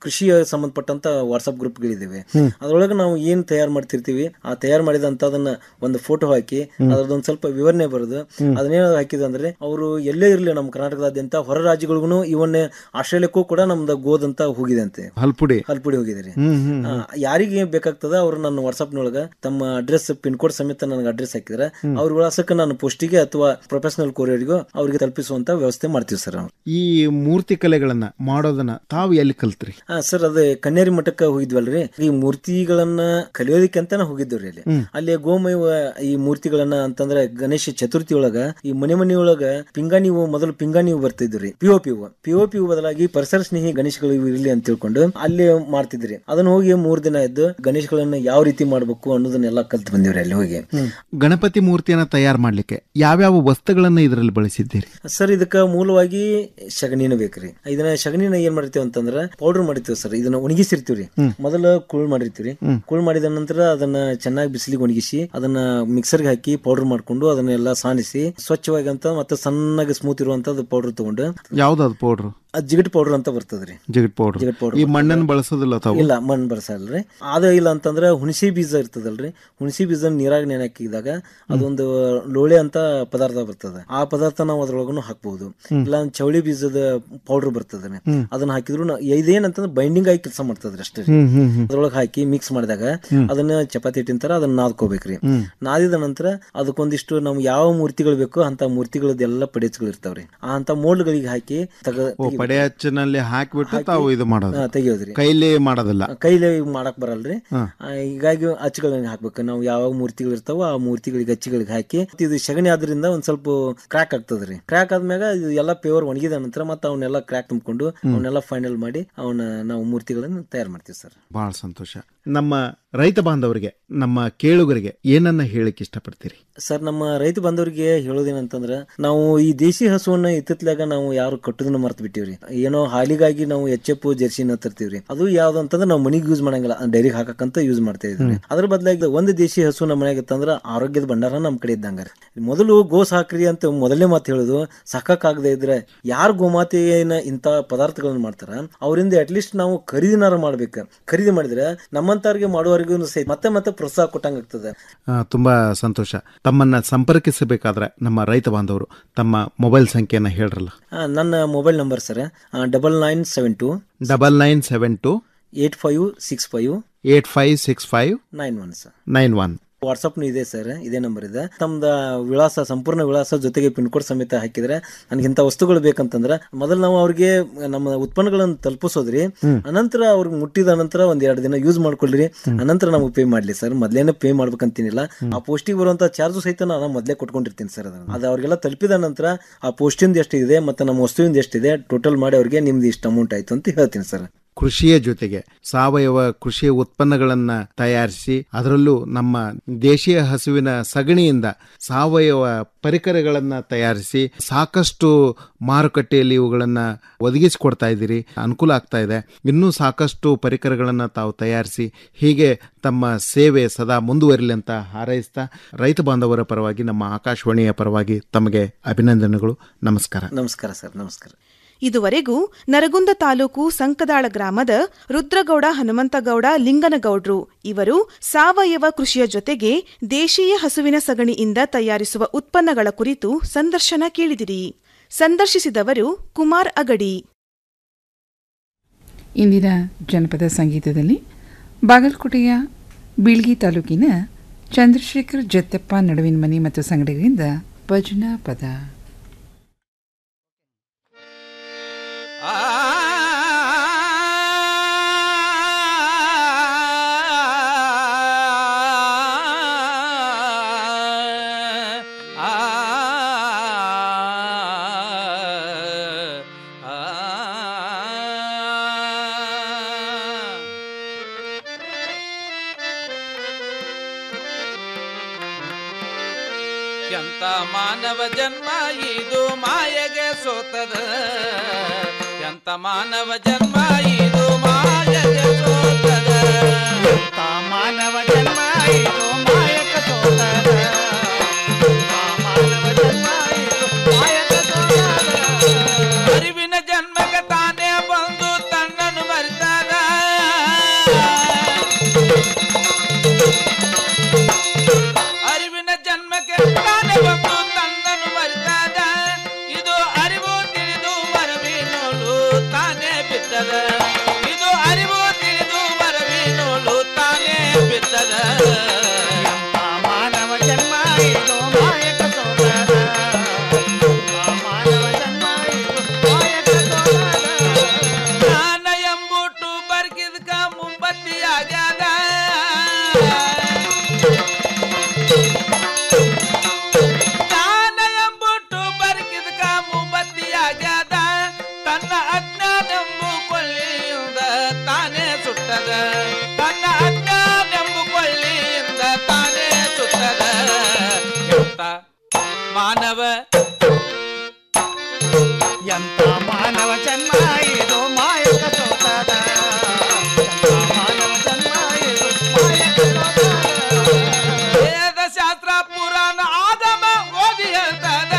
ಕೃಷಿಯ ಸಂಬಂಧಪಟ್ಟಂತ ವಾಟ್ಸ್ಆಪ್ ಗ್ರೂಪ್ಗಳಿದ್ದಾವೆ ಹ್ಮ್. ಅದ್ರೊಳಗೆ ನಾವು ಏನ್ ತಯಾರು ಮಾಡ್ತಿರ್ತೀವಿ ಆ ತಯಾರು ಮಾಡಿದಂತದನ್ನ ಒಂದು ಫೋಟೋ ಹಾಕಿ ಅದ್ರದ್ದೊಂದು ಸ್ವಲ್ಪ ವಿವರಣೆ ಬರೆದು ಹ್ಮ್. ಅದನ್ನೇನು ಹಾಕಿದ ಅಂದ್ರೆ ಅವರು ಎಲ್ಲೇ ಇರಲಿ ನಮ್ಮ ಕರ್ನಾಟಕದಾದ್ಯಂತ ಹೊರ ರಾಜ್ಯಗಳಿಗೂ ಇವನ್ ಆಸ್ಟ್ರೇಲಿಯಾಕ್ಕೂ ಕೂಡ ನಮ್ದು ಗೋದಂತ ಹೋಗಿದೆ ಅಂತೆ ಹಲ್ಪುಡಿ ಹಲ್ಪುಡಿ ಹೋಗಿದೆ ರೀ ಹ್ಮ್ ಹ್ಮ್ ಆ, ಯಾರಿಗೆ ಬೇಕಾಗ್ತದ ಅವ್ರು ನನ್ನ ವಾಟ್ಸ್ಆಪ್ನೊಳಗ ತಮ್ಮ ಅಡ್ರೆಸ್ ಪಿನ್ ಕೋಡ್ ಸಮೇತ ನನಗೆ ಅಡ್ರೆಸ್ ಹಾಕಿದ್ರೆ ಹ್ಮ್. ಅವ್ರ ವಿಳಾಸಕ್ಕೆ ನಾನು ಪೋಸ್ಟಿಗೆ ಅಥವಾ ಪ್ರೊಫೆಷನಲ್ ಕೊರಿಯರ್ಗೂ ಅವ್ರಿಗೆ ತಲುಪಿಸುವಂತ ವ್ಯವಸ್ಥೆ ಮಾಡ್ತೀವಿ ಸರ್ ನಾವು ಈ ಮೂರ್ತಿ ಕಲೆಗಳನ್ನ ಮಾಡೋದನ್ನ ತಾವು ಎಲ್ಲಿ ಕಲ್ತ್ರಿ ಹಾ ಸರ್ ಅದೇ ಕನ್ಯಾರಿ ಮಠಕ್ಕೆ ಹೋಗಿದ್ವಲ್ರಿ ಈ ಮೂರ್ತಿಗಳನ್ನ ಕಲಿಯೋದಕ್ಕೆ ಅಂತಾನೆ ಹೋಗಿದ್ದೇವ್ರಿ ಅಲ್ಲಿ ಹ್ಮ್. ಅಲ್ಲಿ ಗೋಮಯ ಈ ಮೂರ್ತಿಗಳನ್ನ ಅಂತಂದ್ರೆ ಗಣೇಶ ಚತುರ್ಥಿ ಒಳಗ ಈ ಮನೆ ಮನೆ ಒಳಗ ಪಿಂಗಾಣಿ ಹೂವು ಮೊದಲು ಪಿಂಗಾಣಿ ಹೂವು ಬರ್ತಿದ್ರಿ ಪಿಒಪಿ ಹೂವು ಪಿಒಪಿ ಹೂವು ಬದಲಾಗಿ ಪರಿಸರ ಸ್ನೇಹಿ ಗಣೇಶಗಳು ಇರಲಿ ಅಂತ ತಿಳ್ಕೊಂಡು ಅಲ್ಲಿ ಮಾಡ್ತಿದ್ರಿ ಅದನ್ನ ಹೋಗಿ ಮೂರ್ ದಿನ ಇದ್ದು ಗಣೇಶಗಳನ್ನ ಯಾವ ರೀತಿ ಮಾಡ್ಬೇಕು ಅನ್ನೋದನ್ನೆಲ್ಲ ಕಲ್ತು ಬಂದಿವ್ರಿ ಅಲ್ಲಿ ಹೋಗಿ ಗಣಪತಿ ಮೂರ್ತಿಯನ್ನ ತಯಾರು ಮಾಡ್ಲಿಕ್ಕೆ ಯಾವ್ಯಾವ ವಸ್ತುಗಳನ್ನ ಇದರಲ್ಲಿ ಬಳಸಿದ್ದೀರಿ ಸರ್ ಇದಕ್ಕ ಮೂಲವಾಗಿ ಸಗಣಿನ ಬೇಕ್ರಿ ಇದನ್ನ ಸಗಣಿನ ಏನ್ ಮಾಡಿರ್ತೀವಿ ಅಂತಂದ್ರ ಪೌಡರ್ ಮಾಡಿರ್ತೀವಿ ಸರ್ ಇದನ್ನ ಒಣಗಿಸಿರ್ತೀವ್ರಿ ಹ್ಮ್. ಮೊದಲ ಕುಳ್ ಮಾಡಿರ್ತೀವ್ರಿ ಹ್ಮ್. ಕುಳ್ ಮಾಡಿದ ನಂತರ ಅದನ್ನ ಚೆನ್ನಾಗಿ ಬಿಸಿಲಿಗೆ ಒಣಗಿಸಿ ಅದನ್ನ ಮಿಕ್ಸರ್ಗೆ ಹಾಕಿ ಪೌಡರ್ ಮಾಡ್ಕೊಂಡು ಅದನ್ನೆಲ್ಲ ಸಾಣಿಸಿ ಸ್ವಚ್ಛವಾಗಿ ಅಂತ ಮತ್ತೆ ಸಣ್ಣಗೆ ಸ್ಮೂತ್ ಇರುವಂತದ್ದು ಪೌಡರ್ ತಗೊಂಡು ಯಾವ್ದಾದ್ ಪೌಡ್ರು ಅದ್ ಜಿಗಟ್ ಪೌಡರ್ ಅಂತ ಬರ್ತದ್ರಿ ಜಿಗಟ್ ಪೌಡರ್ ಜಿಗಟ್ powder ಈ ಮಣ್ಣನ್ನು ಬಳಸೋದಿಲ್ಲ ತಾವು ಇಲ್ಲ ಮಣ್ಣು ಬಳಸಲ್ರಿ ಅದ ಇಲ್ಲ ಅಂತಂದ್ರೆ ಹುಣಸಿ ಬೀಜ ಇರ್ತದಲ್ರಿ ಹುಣಸಿ ಬೀಜ ನೀರಾಗ ನೆನೆ ಹಾಕಿದಾಗ ಅದೊಂದು ಲೋಳೆ ಅಂತ ಪದಾರ್ಥ ಬರ್ತದೆ ಆ ಪದಾರ್ಥ ನಾವು ಅದ್ರೊಳಗೂ ಹಾಕ್ಬಹುದು ಹ್ಮ್. ಇಲ್ಲ ಚೌಳಿ ಬೀಜದ ಪೌಡರ್ ಬರ್ತದೆ ಹ್ಮ್. ಅದನ್ನ ಹಾಕಿದ್ರು ನ- ಇದೇನಂತಂದ್ರೆ ಬೈಂಡಿಂಗ್ ಆಗಿ ಕೆಲಸ ಮಾಡ್ತದ್ರಿ ಅಷ್ಟೇ ರೀ. ಹ್ಮ್, ಹ್ಮ್, ಹ್ಮ್. ಅದ್ರೊಳಗೆ ಹಾಕಿ ಮಿಕ್ಸ್ ಮಾಡಿದಾಗ ಹ್ಮ್. ಅದನ್ನ ಚಪಾತಿ ಹಿಟ್ಟಿನ ತರ ಅದನ್ನ ನಾದ್ಕೋಬೇಕ್ರಿ ಹ್ಮ್. ನಾದಿದ ನಂತರ ಅದಕ್ಕೊಂದಿಷ್ಟು ನಮ್ಗೆ ಯಾವ ಮೂರ್ತಿಗಳು ಬೇಕು ಅಂತ ಮೂರ್ತಿಗಳದ್ದೆಲ್ಲ ಪಡೇಚ್ಗಳು ಇರ್ತಾವ್ರಿ ಆ ಅಂತ ಮೋಲ್ಡ್ಗಳಿಗೆ ಹಾಕಿ ತಗ ಓ ತೆಗಿಬೇಕು. ಪಡೆ ಹಚ್ಚಿನಲ್ಲಿ ಹಾಕಿಬಿಟ್ಟು ತಾವು ಇದು ಮಾಡೋದು ಹಾ, ತೆಗಿಯೋದ್ರಿ ಕೈಲಿ ಮಾಡೋದಿಲ್ಲ ಕೈಲೇ ಮಾಡಕ್ ಬರಲ್ರಿ ಹಾ. ಆ, ಹೀಗಾಗಿ ಅಚ್ಚುಗಳನ್ನ ಹಾಕ್ಬೇಕು ನಾವು ಯಾವ ಮೂರ್ತಿಗಳು ಇರ್ತಾವ ಆ ಮೂರ್ತಿಗಳಿಗೆ ಅಚ್ಚುಗಳಿಗೆ ಹಾಕಿ ಮತ್ತೆ ಇದು ಸಗಣಿ ಆದ್ರಿಂದ ಒಂದ್ ಸ್ವಲ್ಪ ಕ್ರ್ಯಾಕ್ ಆಗ್ತದ್ರಿ ಕ್ರ್ಯಾಕ್ ಆದ್ಮ್ಯಾಗ ಇದು ಎಲ್ಲ ಪೇವರ್ ಒಣಗಿದ ನಂತರ ಮತ್ತೆ ಅವನ್ನೆಲ್ಲ ಕ್ರ್ಯಾಕ್ ತುಂಬಿಕೊಂಡು ಅವನ್ನೆಲ್ಲ ಫೈನಲ್ ಮಾಡಿ ಅವನ್ನ ನಾವು ಮೂರ್ತಿಗಳನ್ನ ತಯಾರು ಮಾಡ್ತೀವಿ ಸರ್ ಬಹಳ ಸಂತೋಷ ನಮ್ಮ ರೈತ ಬಾಂಧವರಿಗೆ ನಮ್ಮ ಕೇಳುಗರಿಗೆ ಏನನ್ನ ಹೇಳಿಕ್ ಇಷ್ಟಪಡ್ತೀರಿ ಸರ್ ನಮ್ಮ ರೈತ ಬಂದವರಿಗೆ ಹೇಳೋದೇನಂತಂದ್ರ ನಾವು ಈ ದೇಶಿ ಹಸುವನ್ನ ಇತ್ತಿತ್ಲಾಗ ನಾವು ಯಾರು ಕಟ್ಟುದನ್ನ ಮರ್ತ್ ಬಿಟ್ಟಿವ್ರಿ ಏನೋ ಹಾಲಿಗಾಗಿ ನಾವು ಎಚ್ ಎಫ್ ಜೆರ್ಸಿನ ತರ್ತೀವ್ರಿ ಅದು ಯಾವ್ದು ಅಂತಂದ್ರೆ ನಾವು ಮನಿಗೆ ಯೂಸ್ ಮಾಡಂಗಿಲ್ಲ ಡೈರಿಗೆ ಹಾಕಕ್ಕಂತ ಯೂಸ್ ಮಾಡ್ತಾ ಇದ್ವಿ ಅದ್ರ ಬದಲಾಗಿ ಒಂದು ದೇಶಿ ಹಸು ನಮ್ಮ ಮನೆಯಾಗ ಇತ್ತಂದ್ರ ಆರೋಗ್ಯದ ಭಂಡಾರ ನಮ್ ಕಡೆ ಇದ್ದಂಗ ಮೊದಲು ಗೋ ಸಾಕ್ರಿ ಅಂತ ಮೊದಲನೇ ಮಾತು ಹೇಳುದು ಸಾಕಾಗದೆ ಇದ್ರೆ ಯಾರು ಗೋಮಾತೆಯನ್ನ ಇಂತ ಪದಾರ್ಥಗಳನ್ನ ಮಾಡ್ತಾರ ಅವರಿಂದ ಅಟ್ಲೀಸ್ಟ್ ನಾವು ಖರೀದಿನಾರ ಮಾಡ್ಬೇಕು ಖರೀದಿ ಮಾಡಿದ್ರೆ ನಮ್ಮಂತವ್ರಿಗೆ ಮಾಡುವವರಿಗೂ ಸಹಿತ ಮತ್ತೆ ಮತ್ತೆ ಪ್ರೋತ್ಸಾಹ ಕೊಟ್ಟಂಗ ಆಗ್ತದೆ ಆ, ತುಂಬಾ ಸಂತೋಷ ತಮ್ಮನ್ನ ಸಂಪರ್ಕಿಸಬೇಕಾದ್ರೆ ನಮ್ಮ ರೈತ ಬಾಂಧವರು ತಮ್ಮ ಮೊಬೈಲ್ ಸಂಖ್ಯೆಯನ್ನ ಹೇಳ್ರಲ್ಲ ಆ, ನನ್ನ mobile number sir double nine seven two double nine seven two eight five six five eight five six five nine one sir nine one ವಾಟ್ಸಪ್ನು ಇದೆ ಸರ್ ಇದೇ ನಂಬರ್ ಇದೆ ತಮ್ದ ವಿಳಾಸ ಸಂಪೂರ್ಣ ವಿಳಾಸ ಜೊತೆಗೆ ಪಿನ್ ಕೋಡ್ ಸಮೇತ ಹಾಕಿದ್ರೆ ನನಗೆ ಇಂಥ ವಸ್ತುಗಳು ಬೇಕಂತಂದ್ರೆ ಮೊದಲು ನಾವು ಅವ್ರಿಗೆ ನಮ್ಮ ಉತ್ಪನ್ನಗಳನ್ನು ತಲುಪಿಸೋದ್ರಿ ಹ್ಮ್. ಅನಂತರ ಅವ್ರಿಗೆ ಮುಟ್ಟಿದ ನಂತರ ಒಂದ್ ಎರಡು ದಿನ ಯೂಸ್ ಮಾಡ್ಕೊಳ್ರಿ ಅನಂತರ ನಮಗೆ ಪೇ ಮಾಡ್ಲಿ ಸರ್ ಮೊದ್ಲೇನೆ ಪೇ ಮಾಡ್ಬೇಕಂತೀನಿಲ್ಲ ಆ ಪೋಸ್ಟಿಗೆ ಬರುವಂತ ಚಾರ್ಜ್ ಸಹಿತ ನಾನು ಮೊದಲೇ ಕೊಟ್ಕೊಂಡಿರ್ತೀನಿ ಸರ್ ಅದನ್ನ ಅದು ಅವ್ರಿಗೆಲ್ಲ ತಲುಪಿದ ನಂತರ ಆ ಪೋಸ್ಟಿಂದ ಎಷ್ಟಿದೆ ಮತ್ತೆ ನಮ್ಮ ವಸ್ತುವಿಂದ ಎಷ್ಟಿದೆ ಟೋಟಲ್ ಮಾಡಿ ಅವ್ರಿಗೆ ನಿಮ್ದು ಇಷ್ಟು ಅಮೌಂಟ್ ಆಯ್ತು ಅಂತ ಹೇಳ್ತೀನಿ ಸರ್ ಕೃಷಿಯ ಜೊತೆಗೆ ಸಾವಯವ ಕೃಷಿ ಉತ್ಪನ್ನಗಳನ್ನ ತಯಾರಿಸಿ ಅದರಲ್ಲೂ ನಮ್ಮ ದೇಶೀಯ ಹಸುವಿನ ಸಗಣಿಯಿಂದ ಸಾವಯವ ಪರಿಕರಗಳನ್ನ ತಯಾರಿಸಿ ಸಾಕಷ್ಟು ಮಾರುಕಟ್ಟೆಯಲ್ಲಿ ಇವುಗಳನ್ನ ಒದಗಿಸಿಕೊಡ್ತಾ ಇದ್ದೀರಿ ಅನುಕೂಲ ಆಗ್ತಾ ಇದೆ ಇನ್ನೂ ಸಾಕಷ್ಟು ಪರಿಕರಗಳನ್ನ ತಾವು ತಯಾರಿಸಿ ಹೀಗೆ ತಮ್ಮ ಸೇವೆ ಸದಾ ಮುಂದುವರಿಲಿ ಅಂತ ಹಾರೈಸ್ತಾ ರೈತ ಬಾಂಧವರ ಪರವಾಗಿ ನಮ್ಮ ಆಕಾಶವಾಣಿಯ ಪರವಾಗಿ ತಮಗೆ ಅಭಿನಂದನೆಗಳು ನಮಸ್ಕಾರ ನಮಸ್ಕಾರ ಸರ್ ನಮಸ್ಕಾರ ಇದುವರೆಗೂ ನರಗುಂದ ತಾಲೂಕು ಸಂಕದಾಳ ಗ್ರಾಮದ ರುದ್ರಗೌಡ ಹನುಮಂತಗೌಡ ಲಿಂಗನಗೌಡ್ರು ಇವರು ಸಾವಯವ ಕೃಷಿಯ ಜೊತೆಗೆ ದೇಶೀಯ ಹಸುವಿನ ಸಗಣಿಯಿಂದ ತಯಾರಿಸುವ ಉತ್ಪನ್ನಗಳ ಕುರಿತು ಸಂದರ್ಶನ ಕೇಳಿದಿರಿ ಸಂದರ್ಶಿಸಿದವರು ಕುಮಾರ್ ಅಗಡಿ ಇಂದಿನ ಜನಪದ ಸಂಗೀತದಲ್ಲಿ ಬಾಗಲಕೋಟೆಯ ಬೀಳ್ಗಿ ತಾಲೂಕಿನ ಚಂದ್ರಶೇಖರ್ ಜತ್ತಪ್ಪ ನಡುವಿನ ಮನೆ ಮತ್ತು ಸಂಗಡಿಗರಿಂದ ಭಜನಾ ಪದ ಎಂತ ಮಾನವ ಜನ್ಮ ಇದು ಮಾಯೆಗೆ ಸೋತದ ಎಂತ ಮಾನವ ಜನ್ಮ ಇದು ಮಾಯೆಗೆ ಸೋತದ ಎಂತ ಮಾನವ ಜನ್ಮ ಇದು ಮಾಯಕ್ಕೆ ಸೋತದ ಮಾನವ ಜನ್ಮ ಇದು ಮಾಯಕ್ಕೆ ಸೋತದ ಅರಿವಿನ ಜನ್ಮಕ್ಕೆ ತಾನೇ ಬಂದು ತನ್ನನ್ನು ಮರೆತಾದ ಮಾನವ ಎಂತ ಮಾನವ ಜನ್ಮ ಇದು ಮಾಯಕ ಸೋತದ ಎಂತ ಮಾನವ ಜನ್ಮ ಇದು ಮಾಯಕ ವೇದ ಶಾಸ್ತ್ರ ಪುರಾಣ ಆಗಮ ಓದಿ ಹೇಳ್ತದ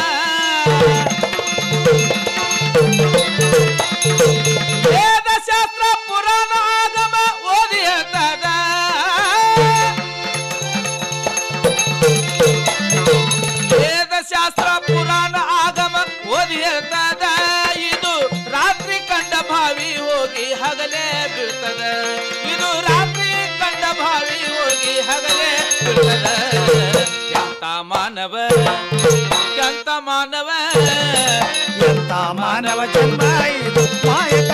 ವೇದ ಶಾಸ್ತ್ರ ಪುರಾಣ ಆಗಮ ಓದಿ ಹೇಳ್ತದ ವೇದ ಶಾಸ್ತ್ರ ಪುರಾಣ ಆಗಮ ಓದಿ ಹೇಳ್ತದ ಇದು ರಾತ್ರಿ ಕಂಡ ಭಾವಿ ಹೋಗಿ ಹಗಲೇ ಬೀಳ್ತದ ಇದು ರಾತ್ರಿ ಕಂಡ ಭಾವಿ ಹೋಗಿ ಹಗಲೇ ಬೀಳ್ತದ ಎಂತ ಮಾನವ ಎಂತ ಮಾನವ ಎಂತ ಮಾನವ ಜನ್ಮ ಇದು ಮಾಯಕ